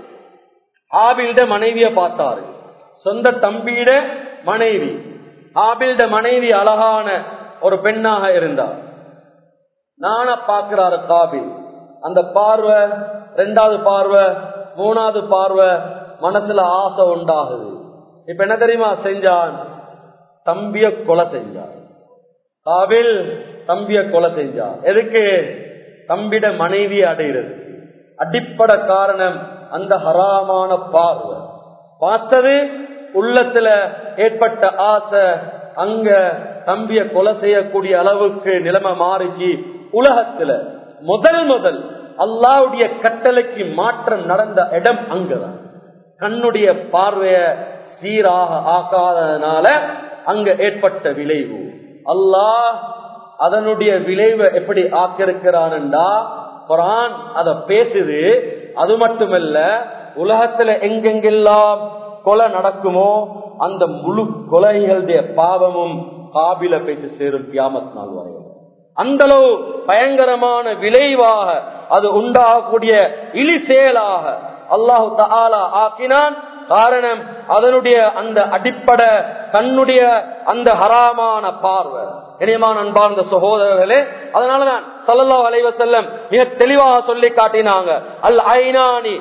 ஆபில்ட மனைவிய பார்த்தாரு சொந்த தம்பியிட மனைவி ஆபில்ட மனைவி அழகான ஒரு பெண்ணாக இருந்தார் நான பாக்குறாரு காபில் அந்த பார்வை ரெண்டாவது பார்வை மூணாவது பார்வை மனசுல ஆசை உண்டாகுது இப்ப என்ன தெரியுமா செஞ்சான் தம்பிய கொலை செஞ்சான் காபில் தம்பிய கொலை செஞ்சான் எதுக்கு தம்பிட மனைவி அடைகிறது அடிப்படை காரணம் அந்த ஹராமான பார்வை பார்த்தது உள்ளத்துல ஏற்பட்ட ஆசை அங்க தம்பிய கொலை செய்யக்கூடிய அளவுக்கு நிலைமை மாறிச்சு உலகத்துல முதல் முதல் அல்லாவுடைய கட்டளைக்கு மாற்றம் நடந்த இடம் அங்கதான் கண்ணுடைய பார்வைய சீராக ஆக்காததுனால அங்க ஏற்பட்ட விளைவு அல்லாஹ் அதனுடைய விளைவை எப்படி ஆக்கிருக்கிறான்டா குரான் அத பேசுது அது மட்டுமல்ல உலகத்துல எங்கெங்கெல்லாம் கொலை நடக்குமோ அந்த முழு கொலைகளுடைய பாவமும் காபில போயிட்டு சேரும் கியாமத் நாள் வரையும் அந்த அளவு பயங்கரமான விளைவாக அது உண்டாகக்கூடிய இழி செயலாக அல்லாஹு தாலா ஆக்கினான் காரணம் அதனுடைய அந்த அடிப்படை கண்ணுடைய அந்த ஹராமான பார்வை இனியமான அன்பார்ந்த சகோதரர்களே அதனாலதான் சல்லல்லா அலைவ செல்லம் மிக தெளிவாக சொல்லி காட்டினாங்க அல் ஐநானி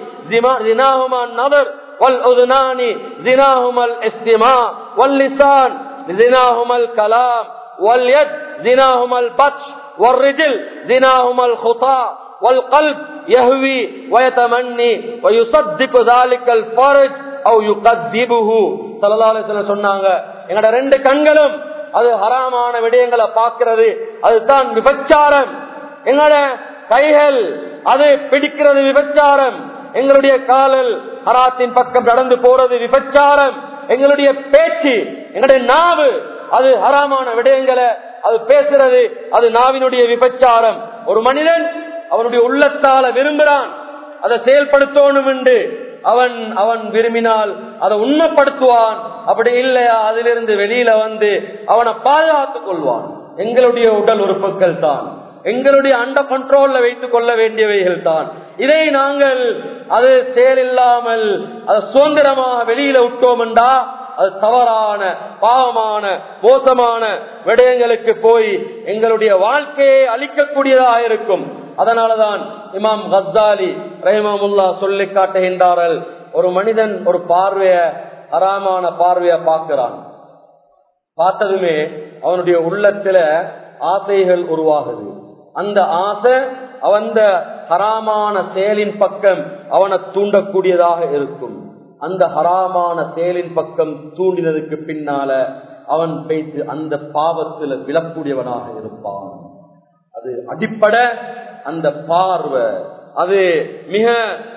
நபர் வல் உதுனானி ஜினாஹுமல் இஸ்திமா வல் லிசான் ஜினாஹுமல் கலாம் வல் யத் ஜினாஹுமல் பச் والرجل زناهما الخطا والقلب يهوي ويتمني ويصدق ذلك الفرج او يكذبه صلى الله عليه وسلم சொன்னாங்க எங்கட ரெண்டு கண்களும் அது ஹராமான விடயங்களை பார்க்கிறது அதுதான் விபச்சாரம் எங்கட கைகள் அது பிடிக்கிறது விபச்சாரம் எங்களுடைய காலல் ஹராத்தின் பக்கம் நடந்து போறது விபச்சாரம் எங்களுடைய பேச்சு எங்களுடைய நாவு அது ஹராமான விடயங்களை அது பேசுறது அது நாவினுடைய விபச்சாரம் ஒரு மனிதன் அவனுடைய உள்ளத்தால விரும்புறான் அதை செயல்படுத்தணும் என்று அவன் அவன் விரும்பினால் அதை உண்மைப்படுத்துவான் அப்படி இல்லையா அதிலிருந்து வெளியில வந்து அவனை பாதுகாத்துக் கொள்வான் எங்களுடைய உடல் உறுப்புகள் தான் எங்களுடைய அண்ட கண்ட்ரோல்ல வைத்துக் கொள்ள வேண்டியவைகள் தான் இதை நாங்கள் அது செயலில்லாமல் அது சுதந்திரமாக வெளியில விட்டோம் என்றா அது தவறான பாவமான மோசமான விடயங்களுக்கு போய் எங்களுடைய வாழ்க்கையை அளிக்கக்கூடியதாக இருக்கும் அதனாலதான் இமாம் கஸ்தாலி ரஹிமாமுல்லா சொல்லி காட்டுகின்றார்கள் ஒரு மனிதன் ஒரு பார்வைய அறாமான பார்வைய பார்க்கிறான் பார்த்ததுமே அவனுடைய உள்ளத்துல ஆசைகள் உருவாகுது அந்த ஆசை அவந்த ஹராமான செயலின் பக்கம் அவனை தூண்டக்கூடியதாக இருக்கும் அந்த ஹராமான செயலின் பக்கம் தூண்டினதுக்கு பின்னால அவன் பேச்சு அந்த பாவத்துல விழக்கூடியவனாக இருப்பான் அது அடிப்படை அந்த பார்வை அது மிக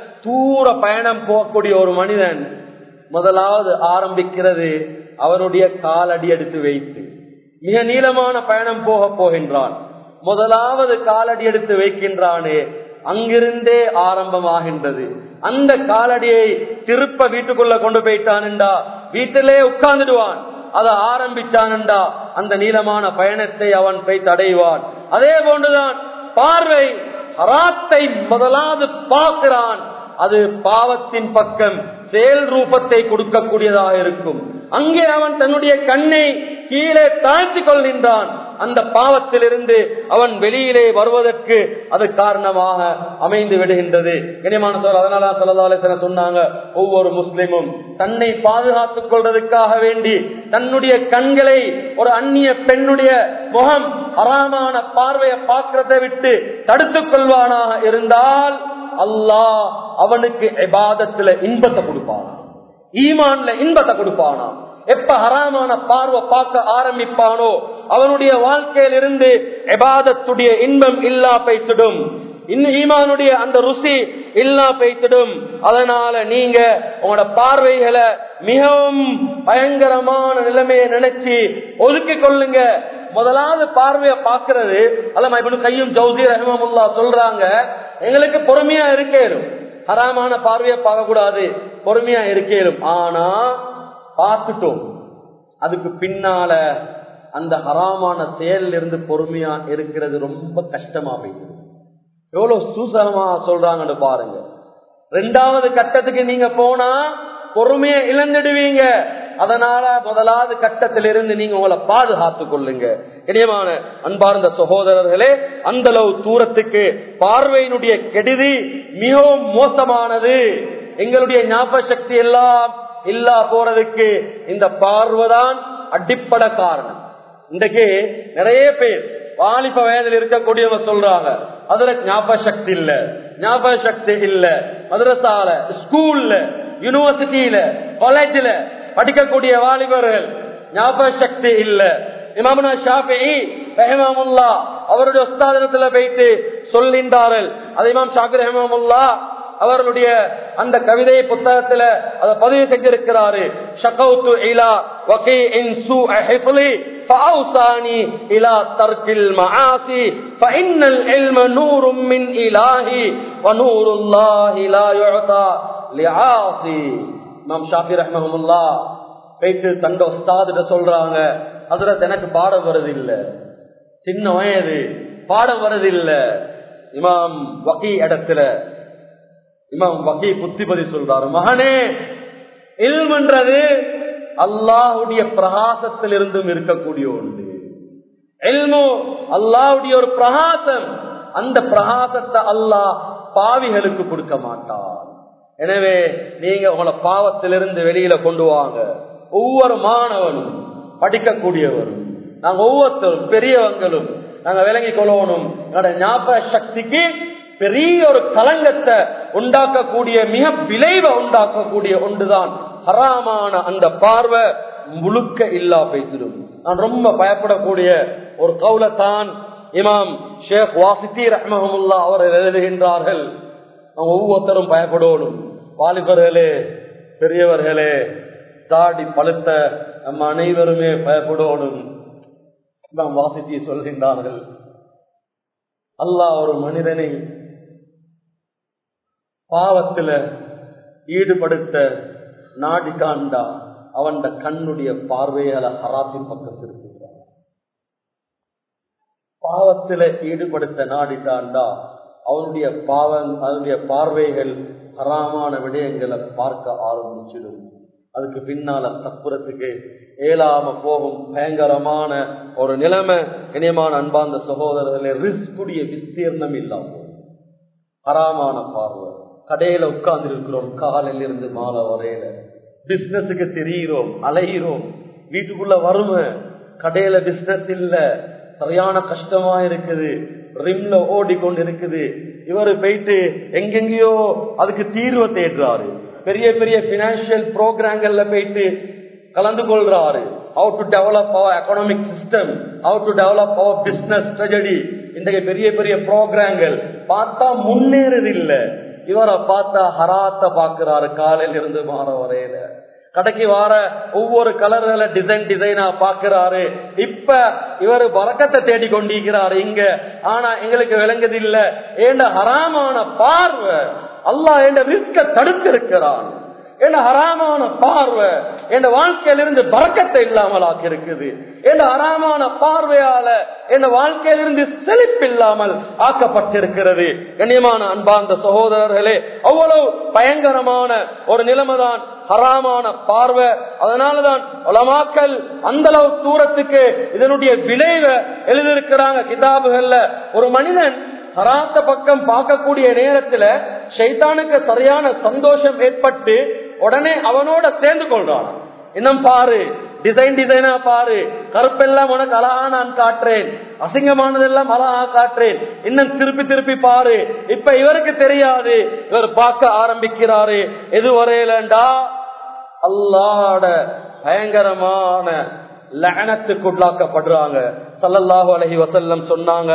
தூர பயணம் போகக்கூடிய ஒரு மனிதன் முதலாவது ஆரம்பிக்கிறது அவனுடைய காலடி எடுத்து வைத்து மிக நீளமான பயணம் போக போகின்றான் முதலாவது காலடி எடுத்து வைக்கின்றானே அங்கிருந்தே ஆரம்பமாகின்றது அந்த காலடியை திருப்ப வீட்டுக்குள்ள கொண்டு போயிட்டான்டா வீட்டிலே உட்கார்ந்துடுவான் அதை ஆரம்பிச்சான்டா அந்த நீளமான பயணத்தை அவன் போய் தடைவான் அதே போன்றுதான் பார்வை ஹராத்தை முதலாவது பார்க்கிறான் அது பாவத்தின் பக்கம் செயல் ரூபத்தை கொடுக்கக்கூடியதாக இருக்கும் அங்கே அவன் தன்னுடைய கண்ணை கீழே தாழ்த்தி கொள்கின்றான் அந்த பாவத்திலிருந்து அவன் வெளியிலே வருவதற்கு அது காரணமாக அமைந்து விடுகின்றது கனிமான சொல் அதனால சொல்லதாலேசன சொன்னாங்க ஒவ்வொரு முஸ்லிமும் தன்னை பாதுகாத்துக் கொள்வதற்காக வேண்டி தன்னுடைய கண்களை ஒரு அந்நிய பெண்ணுடைய முகம் ஹராமான பார்வையை பார்க்கிறதை விட்டு தடுத்துக் கொள்வானாக இருந்தால் அல்லாஹ் அவனுக்கு எபாதத்துல இன்பத்தை கொடுப்பானா ஈமான்ல இன்பத்தை கொடுப்பானா எப்ப ஹராமான பார்வை பார்க்க ஆரம்பிப்பானோ அவனுடைய வாழ்க்கையிலிருந்து எபாதத்துடைய இன்பம் இல்லா பைத்திடும் இன்னும் ஈமானுடைய அந்த ருசி இல்லா பைத்திடும் அதனால நீங்க உங்களோட பார்வைகளை மிகவும் பயங்கரமான நிலைமையை நினைச்சு ஒதுக்கி கொள்ளுங்க முதலாவது பார்வைய பாக்குறது அல்ல இப்படி கையும் ஜவுதி ரஹமுல்லா சொல்றாங்க எங்களுக்கு பொறுமையா இருக்கேரும் ஹராமான பார்வையை பார்க்க கூடாது பொறுமையா இருக்கேரும் ஆனா பார்த்துட்டோம் அதுக்கு பின்னால அந்த ஹராமான செயலில் இருந்து பொறுமையா இருக்கிறது ரொம்ப கஷ்டமா போயிடுது எவ்வளவு சூசகமா சொல்றாங்கன்னு பாருங்க ரெண்டாவது கட்டத்துக்கு நீங்க போனா பொறுமையை இழந்துடுவீங்க அதனால முதலாவது கட்டத்திலிருந்து நீங்க உங்களை பாதுகாத்துக் கொள்ளுங்க இனியமான அன்பார்ந்த சகோதரர்களே அந்த அளவு தூரத்துக்கு பார்வையினுடைய கெடுதி மிகவும் மோசமானது எங்களுடைய ஞாபக சக்தி எல்லாம் இல்லா போறதுக்கு இந்த பார்வைதான் அடிப்படை காரணம் இன்றைக்கு நிறைய பேர் வாலிப வயதில் இருக்கக்கூடியவங்க சொல்றாங்க அதுல ஞாபக சக்தி இல்ல ஞாபக சக்தி இல்ல மதரசால ஸ்கூல்ல யூனிவர்சிட்டியில காலேஜ்ல படிக்கக்கூடிய வாலிபர்கள் ஞாபக சக்தி இல்ல இமாமுனா ஷாஃபிஈ ரஹிமஹுல்லா அவருடைய உஸ்தாதனத்துல போயிட்டு சொல்லின்றார்கள் அது இமாம் ஷாஃபி ரஹிமஹுல்லா அவர்களுடைய அந்த கவிதை புத்தகத்துல அதை பதிவு செஞ்சிருக்கிறாரு ஷகௌத்து இலா வகீஇன் சூஅ ஹிஃப்லி فأوصاني إلى ترك المعاصي فإن العلم نور من إلهي ونور الله لا يعطى لعاصي இமாம் ஷாஃபி ரஹ்மஹுல்லா போயிட்டு தண்ட உஸ்தாதிட்ட சொல்றாங்க அதுல எனக்கு பாடம் வருதில்லை சின்ன வயது பாடம் வருதில்லை இமாம் வகி இடத்துல இமாம் வகி புத்திபதி சொல்றாரு மகனே இல்மன்றது அல்லாஹுடைய பிரகாசத்திலிருந்தும் இருக்கக்கூடிய ஒன்று எல்மோ அல்லாஹுடைய ஒரு பிரகாசம் அந்த பிரகாசத்தை அல்லாஹ் பாவிகளுக்கு கொடுக்க மாட்டான் எனவே நீங்க உங்களை பாவத்திலிருந்து வெளியில கொண்டு வாங்க ஒவ்வொரு மாணவனும் படிக்கக்கூடியவரும் நாங்க ஒவ்வொருத்தரும் பெரியவங்களும் நாங்க விளங்கிக் கொள்ளணும் என்னோட ஞாபக சக்திக்கு பெரிய ஒரு கலங்கத்தை உண்டாக்கக்கூடிய மிக விளைவை உண்டாக்கக்கூடிய ஒன்றுதான் ஹராமான அந்த பார்வை முழுக்க இல்லா பேசிடும் நான் ரொம்ப பயப்படக்கூடிய ஒரு கவுலத்தான் இமாம் ஷேக் வாசித்தி ரஹ்மஹமுல்லா அவர்கள் எழுதுகின்றார்கள் அவங்க ஒவ்வொருத்தரும் பயப்படணும் வாலிபர்களே பெரியவர்களே தாடி பழுத்த நம்ம அனைவருமே பயப்படணும் இமாம் வாசித்தி சொல்கின்றார்கள் அல்லாஹ் ஒரு மனிதனை பாவத்துல ஈடுபடுத்த நாடி காண்டா அவன் கண்ணுடைய பார்வையால ஹராத்தின் பக்கம் திருப்புகிறான் பாவத்துல ஈடுபடுத்த நாடி காண்டா அவனுடைய பாவம் அதனுடைய பார்வைகள் ஹராமான விடயங்களை பார்க்க ஆரம்பிச்சிடும் அதுக்கு பின்னால தப்புறத்துக்கு ஏலாம போகும் பயங்கரமான ஒரு நிலைமை இனியமான அன்பார்ந்த சகோதரர்களே ரிஸ்குடைய விஸ்தீர்ணம் இல்லாம ஹராமான பார்வை கடையில உட்கார்ந்து இருக்கிறோம் காலையில இருந்து மாலை வரையில பிசினஸுக்கு தெரிகிறோம் அலைகிறோம் வீட்டுக்குள்ள வறுமை கடையில பிசினஸ் இல்ல சரியான கஷ்டமா இருக்குது ரிம்ல ஓடிக்கொண்டு இருக்குது இவரு போயிட்டு எங்கெங்கயோ அதுக்கு தீர்வை தேடுறாரு பெரிய பெரிய பினான்சியல் ப்ரோக்ராம்கள்ல போயிட்டு கலந்து கொள்றாரு ஹவு டு டெவலப் அவர் economic system how to develop அவர் பிசினஸ் ஸ்ட்ராட்டஜி இன்றைக்கு பெரிய பெரிய ப்ரோக்ராம்கள் பார்த்தா முன்னேறது இல்ல இவரை பார்த்தா ஹராத்த பாக்குறாரு காலையில இருந்து மாற வரையில கடைக்கு வார ஒவ்வொரு கலர்ல டிசைன் டிசைனா பாக்குறாரு இப்ப இவர் வரக்கத்தை தேடி கொண்டிருக்கிறாரு இங்க ஆனா எங்களுக்கு விளங்குது இல்ல ஏண்ட ஹராமான பார்வை அல்லாஹ் என்ற ரிஸ்க தடுத்திருக்கிறான் என்ன ஹராமான பார்வை என் வாழ்க்கையிலிருந்து பறக்கத்தை இல்லாமல் ஆக்கி இருக்குது என் ஹராமான பார்வையால என் வாழ்க்கையிலிருந்து செழிப்பு இல்லாமல் ஆக்கப்பட்டிருக்கிறது கண்ணியமான அன்பார்ந்த சகோதரர்களே அவ்வளவு பயங்கரமான ஒரு நிலைமைதான் ஹராமான பார்வை அதனாலதான் உலமாக்கள் அந்த அளவு தூரத்துக்கு இதனுடைய விளைவை எழுதியிருக்கிறாங்க கிதாபுகள்ல ஒரு மனிதன் ஹராத்த பக்கம் பார்க்கக்கூடிய நேரத்துல ஷைத்தானுக்கு சரியான சந்தோஷம் ஏற்பட்டு உடனே அவனோட சேர்ந்து கொள்றான் இன்னும் பாரு டிசைன் டிசைனா பாரு கருப்பெல்லாம் உனக்கு அழகா நான் காட்டுறேன் அசிங்கமானதெல்லாம் அழகா காட்டுறேன் இன்னும் திருப்பி திருப்பி பாரு இப்ப இவருக்கு தெரியாது இவர் பார்க்க ஆரம்பிக்கிறாரு எது வரையிலண்டா அல்லாட பயங்கரமான லகனத்துக்குள்ளாக்கப்படுறாங்க சல்லல்லாஹு அலஹி வசல்லம் சொன்னாங்க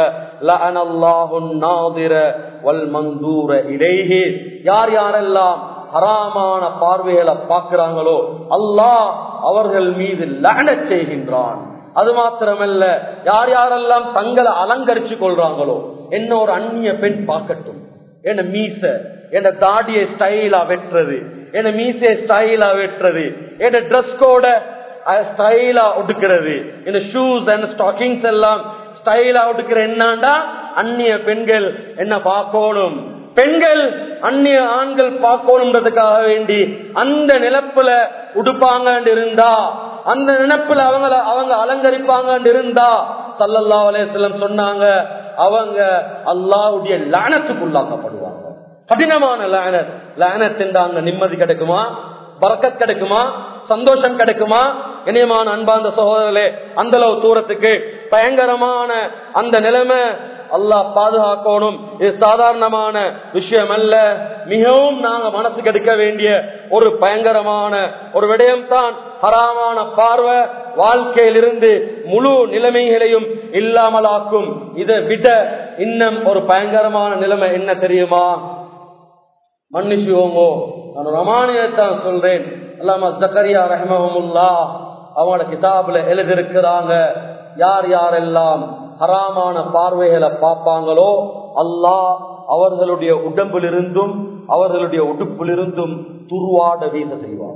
யார் யாரெல்லாம் ஹராமான பார்வைகளை பார்க்கிறாங்களோ அல்லாஹ் அவர்கள் மீது லகன செய்கின்றான் அது மாத்திரமல்ல யார் யாரெல்லாம் தங்களை அலங்கரிச்சு கொள்றாங்களோ என்ன ஒரு அந்நிய பெண் பார்க்கட்டும் என்ன மீச என்ன தாடியை ஸ்டைலா வெட்டுறது என்ன மீசை ஸ்டைலா வெட்டுறது என்ன ட்ரெஸ் கோட ஸ்டைலா ஒடுக்கிறது இந்த ஷூஸ் அண்ட் ஸ்டாக்கிங்ஸ் எல்லாம் ஸ்டைலா ஒடுக்கிற என்னண்டா அந்நிய பெண்கள் என்ன பார்க்கணும் பெண்கள் அந்நிய ஆண்கள் பார்க்கணுன்றதுக்காக வேண்டி அந்த நிலப்புல உடுப்பாங்க இருந்தா அந்த நினைப்புல அவங்கள அவங்க அலங்கரிப்பாங்க இருந்தா சல்லல்லா அலேஸ்லம் சொன்னாங்க அவங்க அல்லாவுடைய லானத்துக்குள்ளாக்கப்படுவாங்க கடினமான லானத் லானத் அங்க நிம்மதி கிடைக்குமா பறக்கத் கிடைக்குமா சந்தோஷம் கிடைக்குமா இணையமான அன்பார்ந்த சகோதரர்களே அந்த அளவு தூரத்துக்கு பயங்கரமான அந்த நிலைமை அல்லாஹ் பாதுகாக்கணும் இது சாதாரணமான விஷயம் அல்ல மிகவும் நாங்க மனசுக்கு எடுக்க வேண்டிய ஒரு பயங்கரமான ஒரு விடயம் தான் ஹராமான பார்வை வாழ்க்கையிலிருந்து முழு நிலைமைகளையும் இல்லாமலாக்கும் இதை விட இன்னும் ஒரு பயங்கரமான நிலைமை என்ன தெரியுமா மன்னிச்சுவோங்கோ நான் ரமானியத்தான் சொல்றேன் அல்லாம ஜக்கரியா ரஹமஹமுல்லா அவங்களோட கிதாபுல எழுதியிருக்கிறாங்க யார் யாரெல்லாம் ஹராமான பார்வைகளை பார்ப்பாங்களோ அல்லாஹ் அவர்களுடைய உடம்பிலிருந்தும் அவர்களுடைய உடுப்பிலிருந்தும் துருவாட வீச செய்வாங்க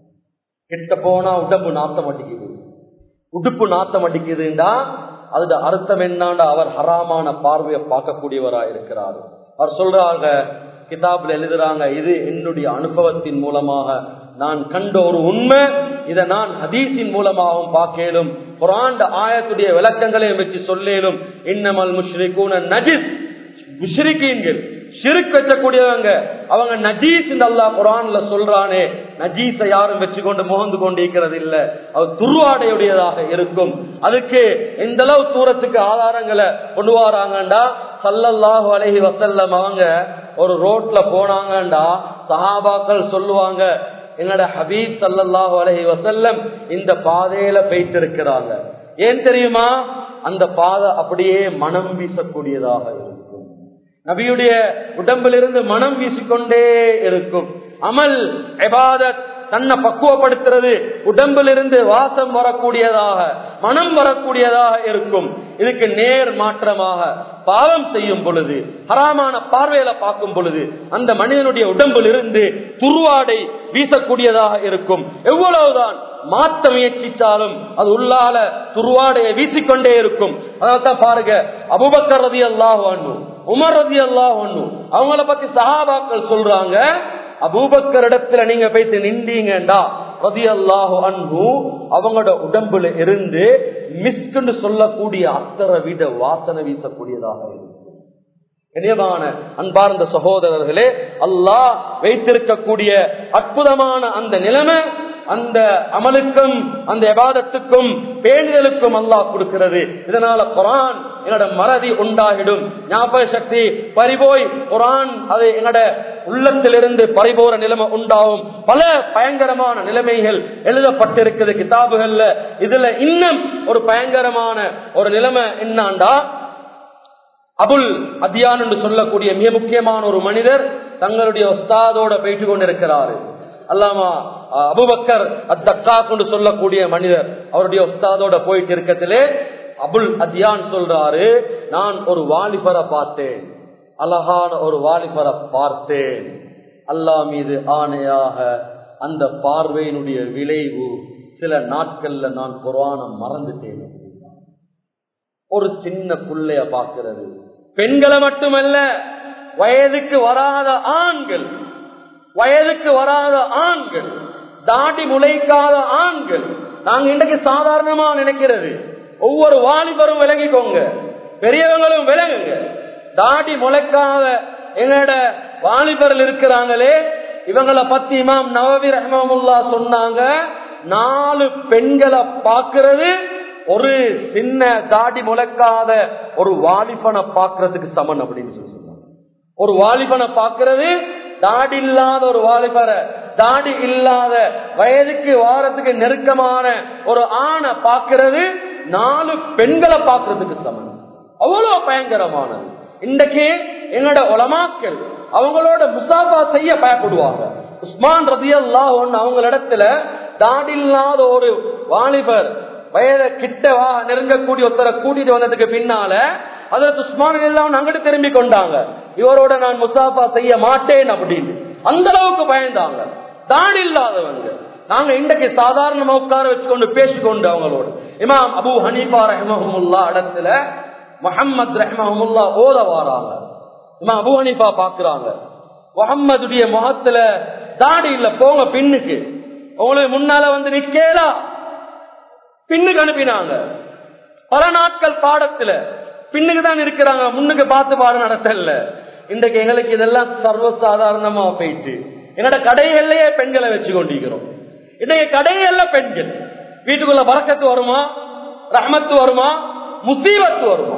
கிட்ட போனா உடம்பு நாத்தம் அடிக்குது உடுப்பு நாத்தம் அடிக்குதுண்டா அதுட அர்த்தம் என்னாண்டா அவர் ஹராமான பார்வையை பார்க்கக்கூடியவரா இருக்கிறார் அவர் சொல்றாங்க கிதாப்ல எழுதுறாங்க இது என்னுடைய அனுபவத்தின் மூலமாக நான் கண்ட ஒரு உண்மை இதை நான் ஹதீஸின் மூலமாகவும் பார்க்கலும் குரான் ஆயத்துடைய விளக்கங்களையும் வச்சு சொல்லேலும் இன்னமல் முஷ்ரிகூன நஜிஸ் முஷ்ரிகீன்கள் ஷிருக் வச்சக்கூடியவங்க அவங்க நஜீஸ் அல்லாஹ் குரான்ல சொல்றானே நஜீஸை யாரும் வச்சு கொண்டு முகந்து கொண்டு இருக்கிறது இல்ல அது துருவாடையுடையதாக இருக்கும் அதுக்கு எந்த அளவு தூரத்துக்கு ஆதாரங்களை கொண்டு வராங்கண்டா சல்லல்லாஹு அலஹி வசல்லம் அவங்க ஒரு ரோட்ல போனாங்கண்டா சஹாபாக்கள் சொல்லுவாங்க எங்களோட ஹபீப் சல்லல்லாஹு அலஹி வசல்லம் இந்த பாதையில போயிட்டு இருக்கிறாங்க ஏன் தெரியுமா அந்த பாதை அப்படியே மனம் வீசக்கூடியதாக இருக்கும் நபியுடைய உடம்பிலிருந்து மனம் வீசிக்கொண்டே இருக்கும் அமல் எபாதத் தன்னை பக்குவப்படுத்துறது உடம்பிலிருந்து வாசம் வரக்கூடியதாக மனம் வரக்கூடியதாக இருக்கும் இதுக்கு நேர் மாற்றமாக பாவம் செய்யும் பொழுது ஹராமான பார்வையில பார்க்கும் பொழுது அந்த மனிதனுடைய உடம்பில் இருந்து துருவாடை வீசக்கூடியதாக இருக்கும் எவ்வளவுதான் மாற்ற முயற்சித்தாலும் அது உள்ளால துருவாடையை வீசிக்கொண்டே இருக்கும் அதான் பாருங்க அபுபக்கர் ரதி அல்லாஹ் உமர் ரதி அல்லாஹ் அவங்கள பத்தி சஹாபாக்கள் சொல்றாங்க அபூபக்கர் இடத்துல நீங்க போயிட்டு நின்றீங்கடா ரதி அல்லாஹு அன்பு அவங்களோட உடம்புல இருந்து மிஸ்குன்னு சொல்லக்கூடிய அத்தரை விட வாசனை வீசக்கூடியதாக இருக்கும் இனியமான அன்பார்ந்த சகோதரர்களே அல்லாஹ் வைத்திருக்கக்கூடிய அற்புதமான அந்த நிலைமை அந்த அமலுக்கும் அந்த எபாதத்துக்கும் பேணுதலுக்கும் அல்லாஹ் கொடுக்கிறது இதனால குரான் என்னோட மறதி உண்டாகிடும் ஞாபக சக்தி பறிபோய் குரான் அது என்னோட உள்ளத்திலிருந்து பறிபோற நிலைமை உண்டாகும் பல பயங்கரமான நிலைமைகள் எழுதப்பட்டிருக்குது கிதாபுகள்ல இதுல இன்னும் ஒரு பயங்கரமான ஒரு நிலைமை என்னாண்டா அபுல் அத்தியான் என்று சொல்லக்கூடிய மிக முக்கியமான ஒரு மனிதர் தங்களுடைய உஸ்தாதோட போயிட்டு கொண்டிருக்கிறாரு அல்லாமா அபுபக்கர் அத்தக்கா கொண்டு சொல்லக்கூடிய மனிதர் அவருடைய உஸ்தாதோட போயிட்டு இருக்கத்திலே அபுல் அத்தியான் சொல்றாரு நான் ஒரு வாலிபரை பார்த்தேன் அழகான ஒரு வாலிபரை பார்த்தேன் அல்லா மீது ஆணையாக அந்த பார்வையினுடைய விளைவு சில நாட்கள்ல நான் குரானம் மறந்துட்டேன் ஒரு சின்ன புள்ளைய பார்க்கிறது பெண்களை மட்டுமல்ல வயதுக்கு வராத ஆண்கள் வயதுக்கு வராத ஆண்கள் தாடி முளைக்காத ஆண்கள் நாங்க இன்றைக்கு சாதாரணமா நினைக்கிறது ஒவ்வொரு வாலிபரும் விளங்கிக்கோங்க பெரியவங்களும் விளங்குங்க தாடி முளைக்காத எங்களோட வாலிபர்கள் இருக்கிறாங்களே இவங்களை பத்தி இமாம் நவவி ரஹமுல்லா சொன்னாங்க நாலு பெண்களை பார்க்கிறது ஒரு சின்ன தாடி முளைக்காத ஒரு வாலிபனை பார்க்கறதுக்கு சமன் அப்படின்னு சொல்லி சொன்னாங்க ஒரு வாலிபனை பார்க்கறது தாடி இல்லாத ஒரு வாலிபரை தாடி இல்லாத வயதுக்கு வாரத்துக்கு நெருக்கமான ஒரு ஆணை பார்க்கிறது நாலு பெண்களை பார்க்கறதுக்கு சமம் அவ்வளவு பயங்கரமானது இன்றைக்கு என்னோட உலமாக்கள் அவங்களோட முசாபா செய்ய பயப்படுவாங்க உஸ்மான் ரதி அல்லா அவங்களிடத்துல தாடி இல்லாத ஒரு வாலிபர் வயத கிட்டவா நெருங்கக்கூடிய ஒருத்தரை கூட்டிட்டு வந்ததுக்கு பின்னால அதற்கு உஸ்மான் எல்லாம் அங்கிட்டு திரும்பி கொண்டாங்க இவரோட நான் முசாஃபா செய்ய மாட்டேன் அப்படின்னு அந்த அளவுக்கு பயந்தாங்க தாடி இல்லாதவங்க நாங்க இன்றைக்கு சாதாரண உட்கார வச்சுக்கொண்டு பேசிக்கொண்டு அவங்களோட இமாம் அபு ஹனீஃபா ரஹமஹமுல்லா இடத்துல முகம்மது ரஹமஹமுல்லா ஓத வாராங்க இமாம் அபு ஹனீஃபா பாக்குறாங்க முகம்மதுடைய முகத்துல தாடி இல்ல போங்க பின்னுக்கு உங்களுக்கு முன்னால வந்து நிக்கலா பின்னுக்கு அனுப்பினாங்க பல நாட்கள் பாடத்துல பின்னுக்கு தான் இருக்கிறாங்க முன்னுக்கு பார்த்து பாடம் நடத்தல இன்றைக்கு எங்களுக்கு இதெல்லாம் சர்வசாதாரணமா போயிட்டு என்னோட கடைகள்லயே பெண்களை வச்சு கொண்டிருக்கிறோம் இன்றைக்கு கடைகள்ல பெண்கள் வீட்டுக்குள்ள வரக்கத்து வருமா ரஹமத்து வருமா முசீபத்து வருமா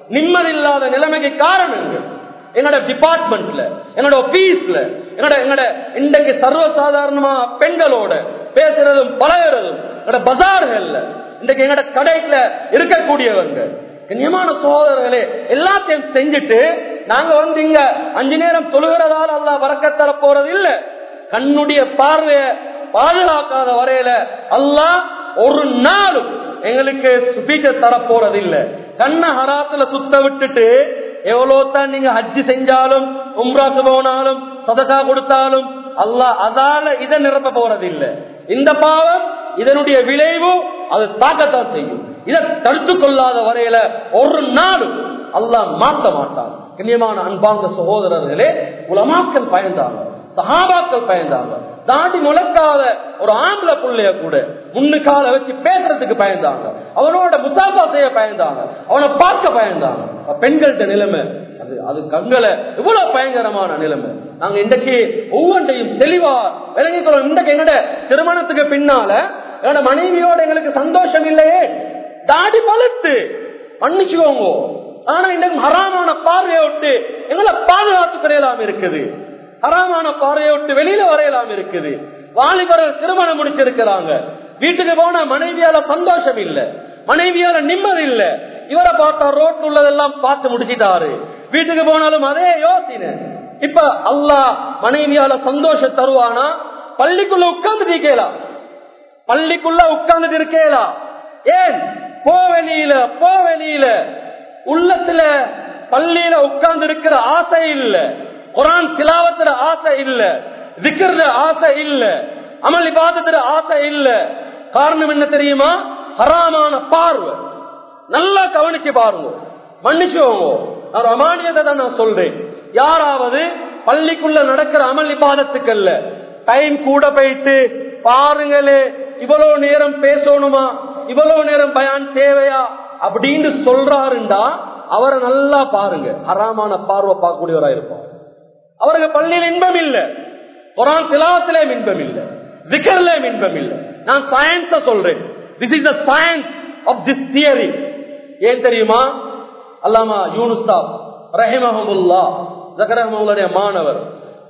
நிம்மதி இல்லாத நிலைமைக்கு காரணங்கள் என்னோட டிபார்ட்மெண்ட்ல என்னோட ஆபீஸ்ல என்னோட என்னோட இன்றைக்கு சர்வசாதாரணமா பெண்களோட பேசுறதும் பழகிறதும் என்னோட பஜார்கள்ல இன்றைக்கு எங்களோட கடைக்குல இருக்கக்கூடியவங்க கண்ணியமான சகோதரர்களே எல்லாத்தையும் செஞ்சுட்டு நாங்க வந்து இங்க அஞ்சு நேரம் தொழுகிறதால அல்லா வரக்கத்தர போறது இல்ல கண்ணுடைய பார்வைய பாதுகாக்காத வரையில அல்லாஹ் ஒரு நாளும் எங்களுக்கு சுபீச்சர் தர போறது இல்ல கண்ண ஹராத்துல சுத்த விட்டுட்டு எவ்வளவு தான் நீங்க ஹஜ்ஜி செஞ்சாலும் உம்ராக்கு போனாலும் சதகா கொடுத்தாலும் அல்லாஹ் அதால இதை நிரப்ப போறது இல்ல இந்த பாவம் இதனுடைய விளைவு அது தாக்கத்தான் செய்யும் இதை தடுத்து கொள்ளாத வரையில ஒரு நாளும் அல்லாஹ் மாற்ற மாட்டான் கண்ணியமான அன்பாங்க சகோதரர்களே உலமாக்கள் பயந்தாங்க சஹாபாக்கள் பயந்தாங்க தாண்டி முழக்காத ஒரு ஆம்பளை புள்ளைய கூட முன்னுக்கால வச்சு பேசுறதுக்கு பயந்தாங்க அவனோட முசாபா செய்ய பயந்தாங்க அவனை பார்க்க பயந்தாங்க பெண்கள்கிட்ட நிலைமை அது அது கண்களை இவ்வளவு பயங்கரமான நிலைமை நாங்க இன்றைக்கு ஒவ்வொன்றையும் தெளிவா விளங்கிக்கொள்ளும் இன்றைக்கு எங்கட திருமணத்துக்கு பின்னால என்னோட மனைவியோட எங்களுக்கு சந்தோஷம் இல்லையே தாடி பழுத்து மன்னிச்சுக்கோங்க ஆனா இன்றைக்கு ஹராமான பார்வையை விட்டு எங்களை பாதுகாத்துக்கிறேலாம் இருக்குது ஹராமான பார்வையை விட்டு வெளியில வரையலாம் இருக்குது வாலிபர்கள் திருமணம் முடிச்சிருக்கிறாங்க வீட்டுக்கு போன மனைவியால சந்தோஷம் இல்ல மனைவியால நிம்மதி இல்ல இவரை பார்த்தா ரோட் உள்ளதெல்லாம் பார்த்து முடிச்சிட்டாரு வீட்டுக்கு போனாலும் அதே யோசனை இப்ப அல்லாஹ் மனைவியால சந்தோஷம் தருவானா பள்ளிக்குள்ள உட்கார்ந்து இருக்கேலாம் பள்ளிக்குள்ள உட்கார்ந்து இருக்கேலாம் ஏன் போ வெளியில போ வெளியில உள்ளத்துல பள்ளியில உட்கார்ந்து இருக்கிற ஆசை இல்ல குரான் திலாவத்துல ஆசை இல்ல விக்கிறது ஆசை இல்ல அமல் இபாதத்துல ஆசை இல்ல காரணம் என்ன தெரியுமா ஹராமான பார்வை நல்லா கவனிச்சு பாருங்க மன்னிச்சுவோங்க நான் அமானியத்தை தான் நான் சொல்றேன் யாராவது பள்ளிக்குள்ள நடக்கிற அமல் இபாதத்துக்கல்ல டைம் கூட போயிட்டு பாருங்களே இவ்வளவு நேரம் பேசணுமா இவ்வளவு நேரம் பயான் தேவையா அப்படின்னு சொல்றாருண்டா அவரை நல்லா பாருங்க ஹராமான பார்வை பார்க்கக்கூடியவரா இருப்பார் அவருக்கு பள்ளியில் இன்பம் இல்ல குரான் திலாத்திலே இன்பம் இல்ல விக்கர்ல இன்பம் இல்ல நான் சயின்ஸ சொல்றேன் this is the science of this theory ஏன் தெரியுமா அல்லாமா யூனுஸ்தா ரஹிமஹமுல்லா ஜகரஹமுடைய மாணவர்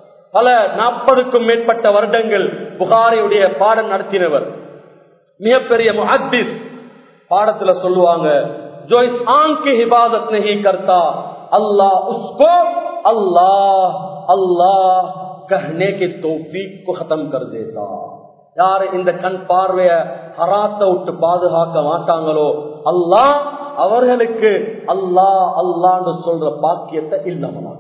பல நாற்பதுக்கும் மேற்பட்ட வருடங்கள் புகாரியுடைய பாடம் நடத்தினவர் மிகப்பெரிய முஹத்திஸ் பாடத்துல சொல்லுவாங்க जो इस आंख की हिफाजत नहीं करता अल्लाह उसको अल्लाह अल्लाह कहने के तौफीक को खत्म कर देता யார் இந்த கண் பார்வைய ஹராத்த விட்டு பாதுகாக்க மாட்டாங்களோ அல்லாஹ் அவர்களுக்கு அல்லாஹ் அல்லான்னு சொல்ற பாக்கியத்தை இல்லாம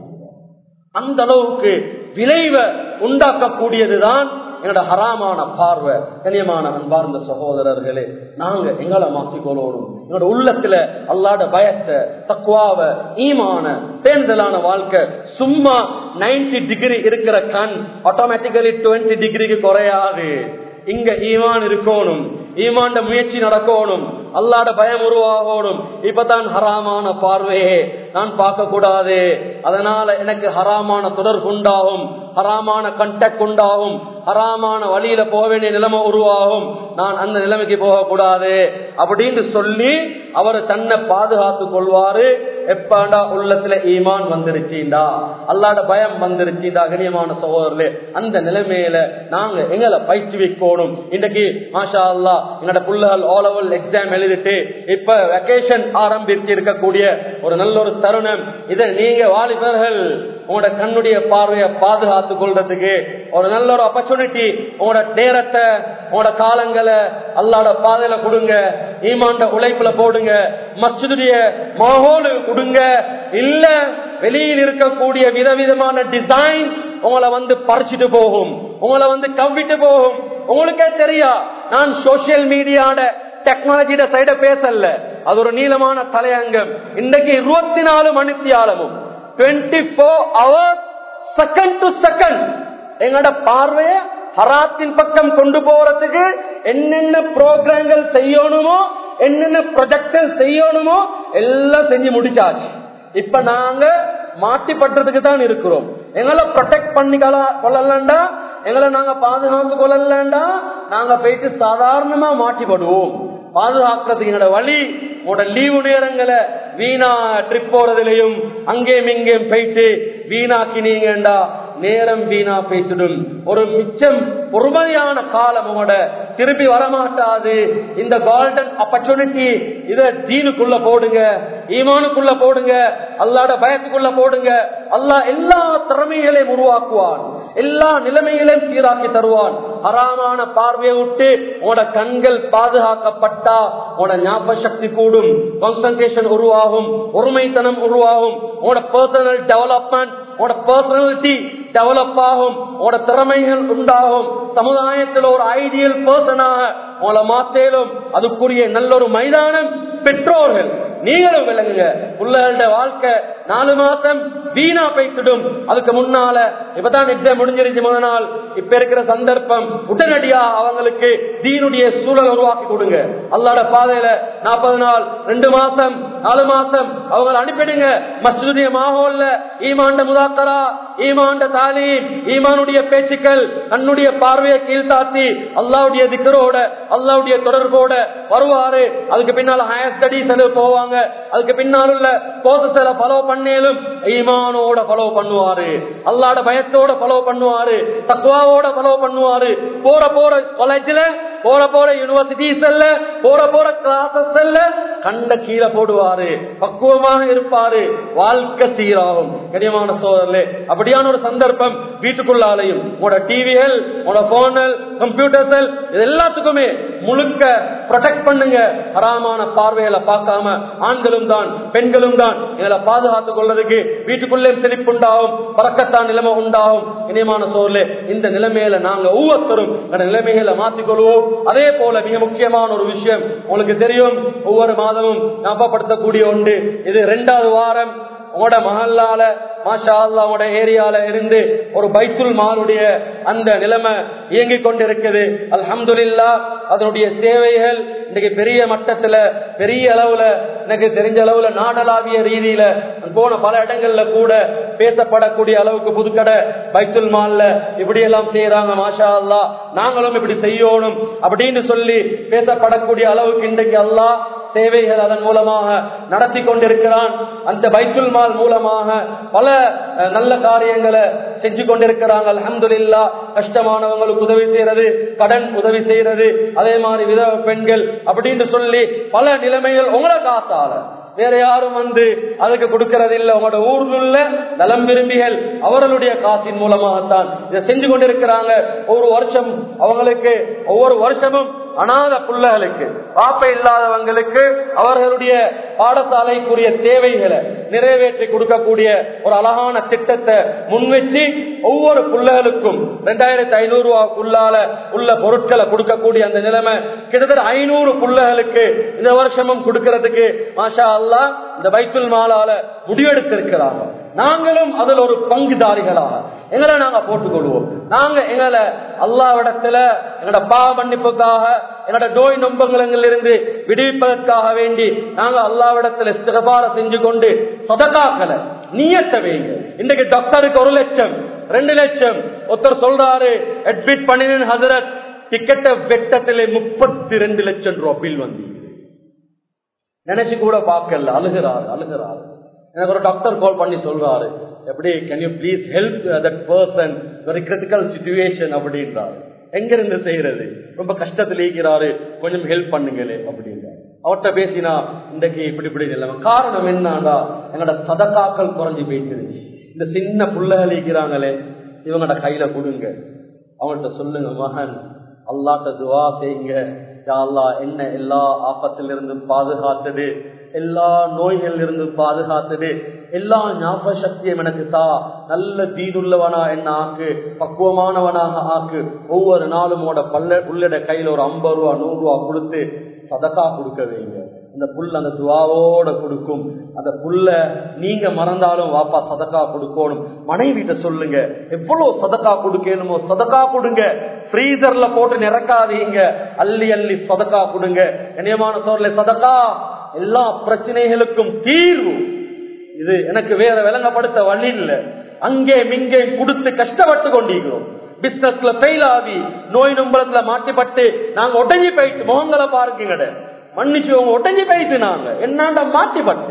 அந்த அளவுக்கு விளைவை உண்டாக்கக்கூடியதுதான் என்னோட ஹராமான பார்வை கனியமான அன்பார்ந்த சகோதரர்களே நாங்க எங்களை மாற்றிக்கொள்ளணும் என்னோட உள்ளத்துல அல்லாட பயத்தை தக்குவாவ ஈமான தேர்தலான வாழ்க்கை சும்மா நைன்டி டிகிரி இருக்கிற கண் ஆட்டோமேட்டிக்கலி டுவெண்ட்டி டிகிரிக்கு குறையாது இங்க ஈமான் இருக்கணும் ஈமாண்ட முயற்சி நடக்கணும் அல்லாட பயம் உருவாகணும் இப்பதான் ஹராமான பார்வையே நான் பார்க்க கூடாது அதனால எனக்கு ஹராமான தொடர்பு உண்டாகும் ஹராமான கண்டக்ட் உண்டாகும் ஹராமான வழியில போக வேண்டிய நிலைமை உருவாகும் நான் அந்த நிலைமைக்கு போக கூடாது அப்படின்னு சொல்லி அவர் தன்னை பாதுகாத்து கொள்வாரு எப்பாண்டா உள்ளத்துல ஈமான் வந்துருச்சுண்டா அல்லாட பயம் வந்துருச்சுண்டா கனியமான சகோதரர்களே அந்த நிலைமையில நாங்க எங்களை பயிற்சி வைக்கணும் இன்னைக்கு மாஷா அல்லா எங்களோட பிள்ளைகள் ஓ லெவல் எக்ஸாம் எழுதிட்டு இப்ப வெக்கேஷன் ஆரம்பிச்சு இருக்கக்கூடிய ஒரு நல்ல ஒரு தருணம் இதை நீங்க வாலிபர்கள் உங்களோட கண்ணுடைய பார்வையை பாதுகாத்து கொள்றதுக்கு ஒரு நல்ல ஒரு ஆப்பர்ச்சுனிட்டி உங்களோட நேரத்தை உங்களோட காலங்களை அல்லாட பாதையில கொடுங்க ஈமாண்ட உழைப்புல போடுங்க மஸ்ஜிதுடைய மாஹோலு கொடுங்க இல்ல வெளியில் இருக்கக்கூடிய விதவிதமான டிசைன் உங்களை வந்து பறிச்சுட்டு போகும் உங்களை வந்து கவ்விட்டு போகும் உங்களுக்கே தெரியா நான் சோசியல் மீடியாட டெக்னாலஜியோட சைட பேசல அது ஒரு நீளமான தலையங்கம் இன்னைக்கு இருபத்தி நாலு மணித்தியாலமும் twenty four hours second to second எங்களோட பார்வைய ஹராத்தின் பக்கம் கொண்டு போறதுக்கு என்னென்ன ப்ரோக்ராம்கள் செய்யணுமோ என்னென்ன ப்ரொஜெக்டர் செய்யணுமோ எல்லாம் செஞ்சு முடிச்சாச்சு இப்ப நாங்க மாட்டிப்பட்டதுக்கு தான் இருக்கிறோம் எங்களை ப்ரொடெக்ட் பண்ணி கொள்ளலண்டா எங்களை நாங்க பாதுகாத்து கொள்ளலண்டா நாங்க போயிட்டு சாதாரணமா மாட்டிப்படுவோம் பாதுகாக்கிறதுக்கு என்னோட வழி உங்களோட லீவு நேரங்களை வீணா ட்ரிப் போறதுலயும் அங்கேயும் இங்கேயும் போயிட்டு வீணாக்கினீங்கண்டா நேரம் வீணா பேசிடும் ஒரு மிச்சம் பொறுமையான காலம் உங்களோட திருப்பி வரமாட்டாது இந்த கோல்டன் ஆப்பர்ச்சுனிட்டி இத தீனுக்குள்ள போடுங்க ஈமானுக்குள்ள போடுங்க அல்லாட பயத்துக்குள்ள போடுங்க அல்லாஹ் எல்லா திறமைகளையும் உருவாக்குவான் எல்லா நிலைமைகளையும் சீராக்கி தருவான் ஹராமான பார்வையை விட்டு உங்களோட கண்கள் பாதுகாக்கப்பட்டா உங்களோட ஞாபக சக்தி கூடும் கான்சன்ட்ரேஷன் உருவாகும் ஒருமைத்தனம் உருவாகும் உங்களோட பர்சனல் டெவலப்மெண்ட் உங்களோட பர்சனாலிட்டி டெவலப் ஆகும் உங்களோட திறமைகள் உண்டாகும் சமுதாயத்தில் ஒரு ஐடியல் பர்சனாக உங்களை மாத்தேலும் அதுக்குரிய நல்ல ஒரு மைதானம் பெற்றோர்கள் நீங்களும் விளங்குங்க பிள்ளைகளோட வாழ்க்கை நாலு மாசம் வீணா போய்த்திடும் அதுக்கு முன்னால இப்பதான் எக்ஸாம் முடிஞ்சிருச்சு முத நாள் இப்ப இருக்கிற சந்தர்ப்பம் உடனடியா அவங்களுக்கு தீனுடைய சூழல் உருவாக்கி கொடுங்க அல்லாட பாதையில நாற்பது நாள் ரெண்டு மாசம் நாலு மாசம் அவங்களை அனுப்பிடுங்க மஸ்ஜிதுடைய மாஹோல்ல ஈமாண்ட முதாக்கரா ஈமாண்ட தாலீம் ஈமானுடைய பேச்சுக்கள் தன்னுடைய பார்வையை கீழ்த்தாத்தி அல்லாவுடைய திக்கரோட அல்லாவுடைய தொடர்போட வருவாரு அதுக்கு பின்னால ஹையர் ஸ்டடிஸ் போவாங்க அதுக்கு பின்னால் உள்ள கோசஸ்ல ஃபாலோ பண்ணேலும் ஈமானோட ஃபாலோ பண்ணுவாரு அல்லாட பயத்தோட ஃபாலோ பண்ணுவாரு தக்குவாவோட ஃபாலோ பண்ணுவாரு போற போற காலேஜ்ல போற போற யூனிவர்சிட்டிஸ்ல போற போற கிளாஸஸ்ல கண்ட கீழே போடுவாரு பக்குவமாக இருப்பாரு வாழ்க்கை சீராகும் கனியமான சோதரிலே அப்படியான ஒரு சந்தர்ப்பம் வீட்டுக்குள்ளாலையும் உங்களோட டிவிகள் உங்களோட போனல் கம்ப்யூட்டர்கள் இது எல்லாத்துக்குமே முழுக்க ப்ரொடெக்ட் பண்ணுங்க ஹராமான பார்வைகளை பார்க்காம ஆண்களும் தான் பெண்களும் தான் இதுல பாதுகாத்துக் கொள்றதுக்கு வீட்டுக்குள்ளே செழிப்பு உண்டாகும் பறக்கத்தான் நிலைமை உண்டாகும் இனியமான சோர்ல இந்த நிலைமையில நாங்க ஒவ்வொருத்தரும் எங்க நிலைமைகளை மாற்றிக்கொள்வோம் அதே போல மிக முக்கியமான ஒரு விஷயம் உங்களுக்கு தெரியும் ஒவ்வொரு மாதமும் ஞாபகப்படுத்தக்கூடிய ஒன்று இது ரெண்டாவது வாரம் உங்களோட மஹல்லால மாஷா அல்லா உங்களோட ஏரியால இருந்து ஒரு பைத்துல் மாலுடைய அந்த நிலைமை இயங்கிக் கொண்டிருக்குது அல்ஹம்துலில்லா அதனுடைய சேவைகள் இன்னைக்கு பெரிய மட்டத்துல பெரிய அளவுல எனக்கு தெரிஞ்ச அளவுல நாடளாவிய ரீதியில போன பல இடங்கள்ல கூட பேசப்படக்கூடிய அளவுக்கு புதுக்கடை பைத்துல் மால்ல இப்படி எல்லாம் செய்யறாங்க மாஷா அல்லா நாங்களும் இப்படி செய்யணும் அப்படின்னு சொல்லி பேசப்படக்கூடிய அளவுக்கு இன்றைக்கு அல்லா சேவைகள் அதன் மூலமாக நடத்தி கொண்டிருக்கிறான் அந்த பைத்துல் மால் மூலமாக பல அஹ், நல்ல காரியங்களை செஞ்சு கொண்டிருக்கிறாங்க அல்ஹம்துலில்லா கஷ்டமானவங்களுக்கு உதவி செய்யறது கடன் உதவி செய்யறது அதே மாதிரி விதவ பெண்கள் அப்படின்னு சொல்லி பல நிலைமைகள் உங்களை காத்தால வேற யாரும் வந்து அதுக்கு கொடுக்கறது இல்ல உங்களோட ஊர்ல உள்ள நலம் விரும்பிகள் அவர்களுடைய காசின் மூலமாகத்தான் இதை செஞ்சு கொண்டிருக்கிறாங்க ஒவ்வொரு வருஷம் அவங்களுக்கு ஒவ்வொரு வருஷமும் அனாத பிள்ளைகளுக்கு பாப்ப இல்லாதவங்களுக்கு அவர்களுடைய பாடசாலைக்குரிய தேவைகளை நிறைவேற்றி கொடுக்கக்கூடிய ஒரு அழகான திட்டத்தை முன்வச்சு ஒவ்வொரு பிள்ளைகளுக்கும் ரெண்டாயிரத்தி ஐநூறு ரூபாய்க்குள்ளால உள்ள பொருட்களை கொடுக்கக்கூடிய அந்த நிலைமை கிட்டத்தட்ட ஐநூறு பிள்ளைகளுக்கு இந்த வருஷமும் கொடுக்கறதுக்கு மாஷா அல்லா இந்த பைத்துல் மாலால முடிவெடுத்திருக்கிறாங்க நாங்களும் அதில் ஒரு பங்குதாரிகளாக எங்களை நாங்க போட்டுக்கொள்வோம் நாங்க எங்களை அல்லாவிடத்துல எங்களோட பாவ மன்னிப்புக்காக என்னோட நோய் நொம்பங்களிலிருந்து விடுவிப்பதற்காக வேண்டி நாங்க அல்லாவிடத்துல சிறபார செஞ்சு கொண்டு சொதக்காக்கல நீயத்த வைங்க இன்றைக்கு டாக்டருக்கு ஒரு லட்சம் ரெண்டு லட்சம் ஒருத்தர் சொல்றாரு அட்மிட் பண்ணினேன் ஹசரத் டிக்கெட்டை வெட்டத்திலே முப்பத்தி ரெண்டு லட்சம் ரூபாய் பில் வந்து நினைச்சு கூட பார்க்கல அழுகிறாரு அழுகிறாரு எனக்கு ஒரு டாக்டர் கால் பண்ணி சொல்றாரு எப்படி can you please help that person very critical situation அப்படின்றாரு எங்க இருந்து செய்யறது ரொம்ப கஷ்டத்துல இருக்கிறாரு கொஞ்சம் ஹெல்ப் பண்ணுங்களே அப்படின்றாரு அவர்கிட்ட பேசினா இன்றைக்கு இப்படி இப்படி நிலைமை காரணம் என்னடா எங்களோட சதக்காக்கள் குறைஞ்சு போயிட்டுருச்சு இந்த சின்ன புள்ளைகள் இருக்கிறாங்களே இவங்களோட கையில கொடுங்க அவங்கள்ட்ட சொல்லுங்க மகன் அல்லாட்ட துவா செய்யுங்க யா அல்லாஹ் என்ன எல்லா ஆபத்திலிருந்தும் பாதுகாத்தது எல்லா நோய்கள் இருந்து பாதுகாத்தது எல்லா ஞாபக சக்தியும் எனக்கு தா நல்ல தீதுள்ளவனா என்ன ஆக்கு பக்குவமானவனாக ஆக்கு ஒவ்வொரு நாளும் உட பல்ல உள்ளட கையில ஒரு ஐம்பது ரூபா நூறு ரூபா கொடுத்து சதக்கா கொடுக்க வைங்க அந்த புல் அந்த துவாவோட கொடுக்கும் அந்த புல்ல நீங்க மறந்தாலும் வாப்பா சதக்கா கொடுக்கணும் மனைவிட்ட சொல்லுங்க எவ்வளவு சதக்கா கொடுக்கணுமோ சதக்கா கொடுங்க ஃப்ரீசர்ல போட்டு நிறக்காதீங்க அள்ளி அள்ளி சதக்கா கொடுங்க இணையமான சோர்ல சதக்கா எல்லா பிரச்சனைகளுக்கும் தீர்வு இது எனக்கு வேற விளங்கப்படுத்த வழி இல்ல அங்கே மிங்கே கொடுத்து கஷ்டப்பட்டு கொண்டிருக்கிறோம் பிசினஸ்ல ஃபெயில் ஆகி நோய் நம்பளத்துல மாட்டிப்பட்டு நாங்க உடஞ்சி போயிட்டு முகங்களை பாருங்க மன்னிச்சு உங்க உடஞ்சி போயிட்டு நாங்க என்னாண்ட மாட்டிப்பட்டு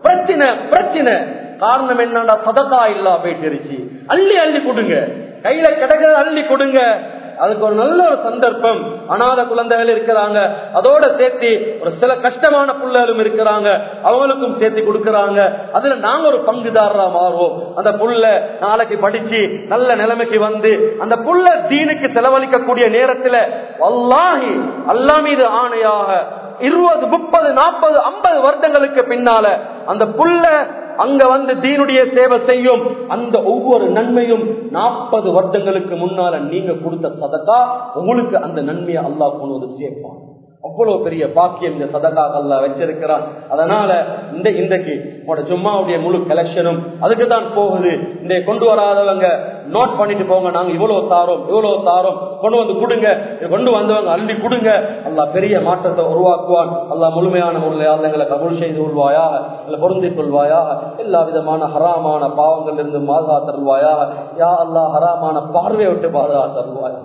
பிரச்சனை பிரச்சனை காரணம் என்னடா சதக்கா இல்லா போயிட்டு அள்ளி அள்ளி கொடுங்க கையில கிடக்கிறத அள்ளி கொடுங்க அதுக்கு ஒரு நல்ல ஒரு சந்தர்ப்பம் அனாத குழந்தைகள் இருக்கிறாங்க அதோட சேர்த்து ஒரு சில கஷ்டமான புள்ளைகளும் இருக்கிறாங்க அவங்களுக்கும் சேர்த்து கொடுக்கறாங்க அதுல நாங்க ஒரு பங்குதாரரா மாறுவோம் அந்த புள்ள நாளைக்கு படிச்சு நல்ல நிலைமைக்கு வந்து அந்த புள்ள தீனுக்கு செலவழிக்கக்கூடிய நேரத்துல வல்லாஹி அல்லா மீது ஆணையாக இருபது முப்பது நாற்பது ஐம்பது வருடங்களுக்கு பின்னால அந்த புள்ள அங்க வந்து தீனுடைய சேவை செய்யும் அந்த ஒவ்வொரு நன்மையும் நாற்பது வருடங்களுக்கு முன்னால நீங்க கொடுத்த சதக்கா உங்களுக்கு அந்த நன்மையை அல்லாஹ் கொண்டு வந்து சேர்ப்பான் அவ்வளவு பெரிய பாக்கியம் இந்த சதகா அல்லா வச்சிருக்கிறான் அதனால இந்த இன்றைக்கு உங்களோட ஜும்மாவுடைய முழு கலெக்ஷனும் அதுக்கு தான் போகுது இந்த கொண்டு வராதவங்க நோட் பண்ணிட்டு போங்க நாங்க இவ்வளவு தாரோம் இவ்வளவு தாரோம் கொண்டு வந்து கொடுங்க இதை கொண்டு வந்தவங்க அள்ளி கொடுங்க அல்லா பெரிய மாற்றத்தை உருவாக்குவான் அல்லா முழுமையான முறையில் எங்களை கபூல் செய்து கொள்வாயா இல்லை பொருந்திக் கொள்வாயா எல்லா விதமான ஹராமான பாவங்கள் இருந்து பாதுகாத்தருள்வாயா யா அல்லா ஹராமான பார்வையை விட்டு பாதுகாத்தருள்வாயா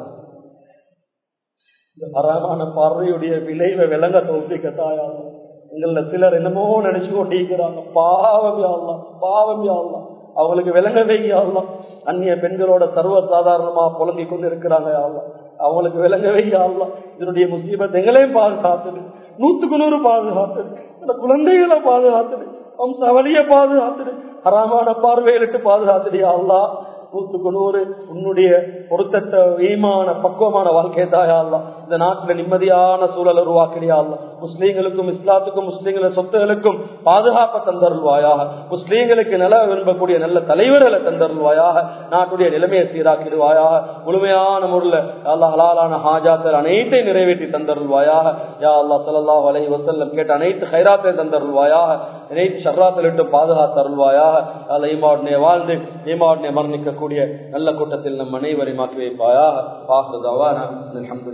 இந்த ஹராமான பார்வையுடைய விளைவை விளங்க தோப்பிக்கத்தாயா எங்கள சிலர் என்னமோ நினைச்சு கொண்டிருக்கிறாங்க பாவம் யாழ்லாம் பாவம் யாழ்லாம் அவங்களுக்கு விளங்கவே யாழ்லாம் அந்நிய பெண்களோட சர்வ சாதாரணமா புலங்கி கொண்டு இருக்கிறாங்க யாழ்லாம் அவங்களுக்கு விளங்கவே யாழ்லாம் இதனுடைய முசீபத் எங்களையும் பாதுகாத்துது நூத்துக்கு நூறு பாதுகாத்துது இந்த குழந்தைகளை பாதுகாத்துது வம்சாவளிய பாதுகாத்துது ஹராமான பார்வையிலிட்டு பாதுகாத்துது யாழ்லாம் நூத்துக்கு நூறு உன்னுடைய பொருத்தத்தை ஈமான பக்குவமான வாழ்க்கை தாயா இந்த நாட்டுல நிம்மதியான சூழல் உருவாக்கிறியா முஸ்லீம்களுக்கும் இஸ்லாத்துக்கும் முஸ்லீம்கள சொத்துகளுக்கும் பாதுகாப்பை தந்தருள்வாயாக முஸ்லீம்களுக்கு நில விரும்பக்கூடிய நல்ல தலைவர்களை தந்தருள்வாயாக நாட்டுடைய நிலைமையை சீராக்கிடுவாயாக முழுமையான முறையில் அல்லா ஹலாலான ஹாஜாக்கள் அனைத்தையும் நிறைவேற்றி தந்தருள்வாயாக யா அல்லா சல்லா அலை வசல்லம் கேட்ட அனைத்து ஹைராத்தை தந்தருள்வாயாக அனைத்து ஷர்ராத்தில் விட்டு பாதுகாத்தருள்வாயாக அல்ல ஈமாவுடனே வாழ்ந்து ஈமாவுடனே மரணிக்கக்கூடிய நல்ல கூட்டத்தில் நம் அனைவரையும் மாற்றி வைப்பாயாக பாசுதாவான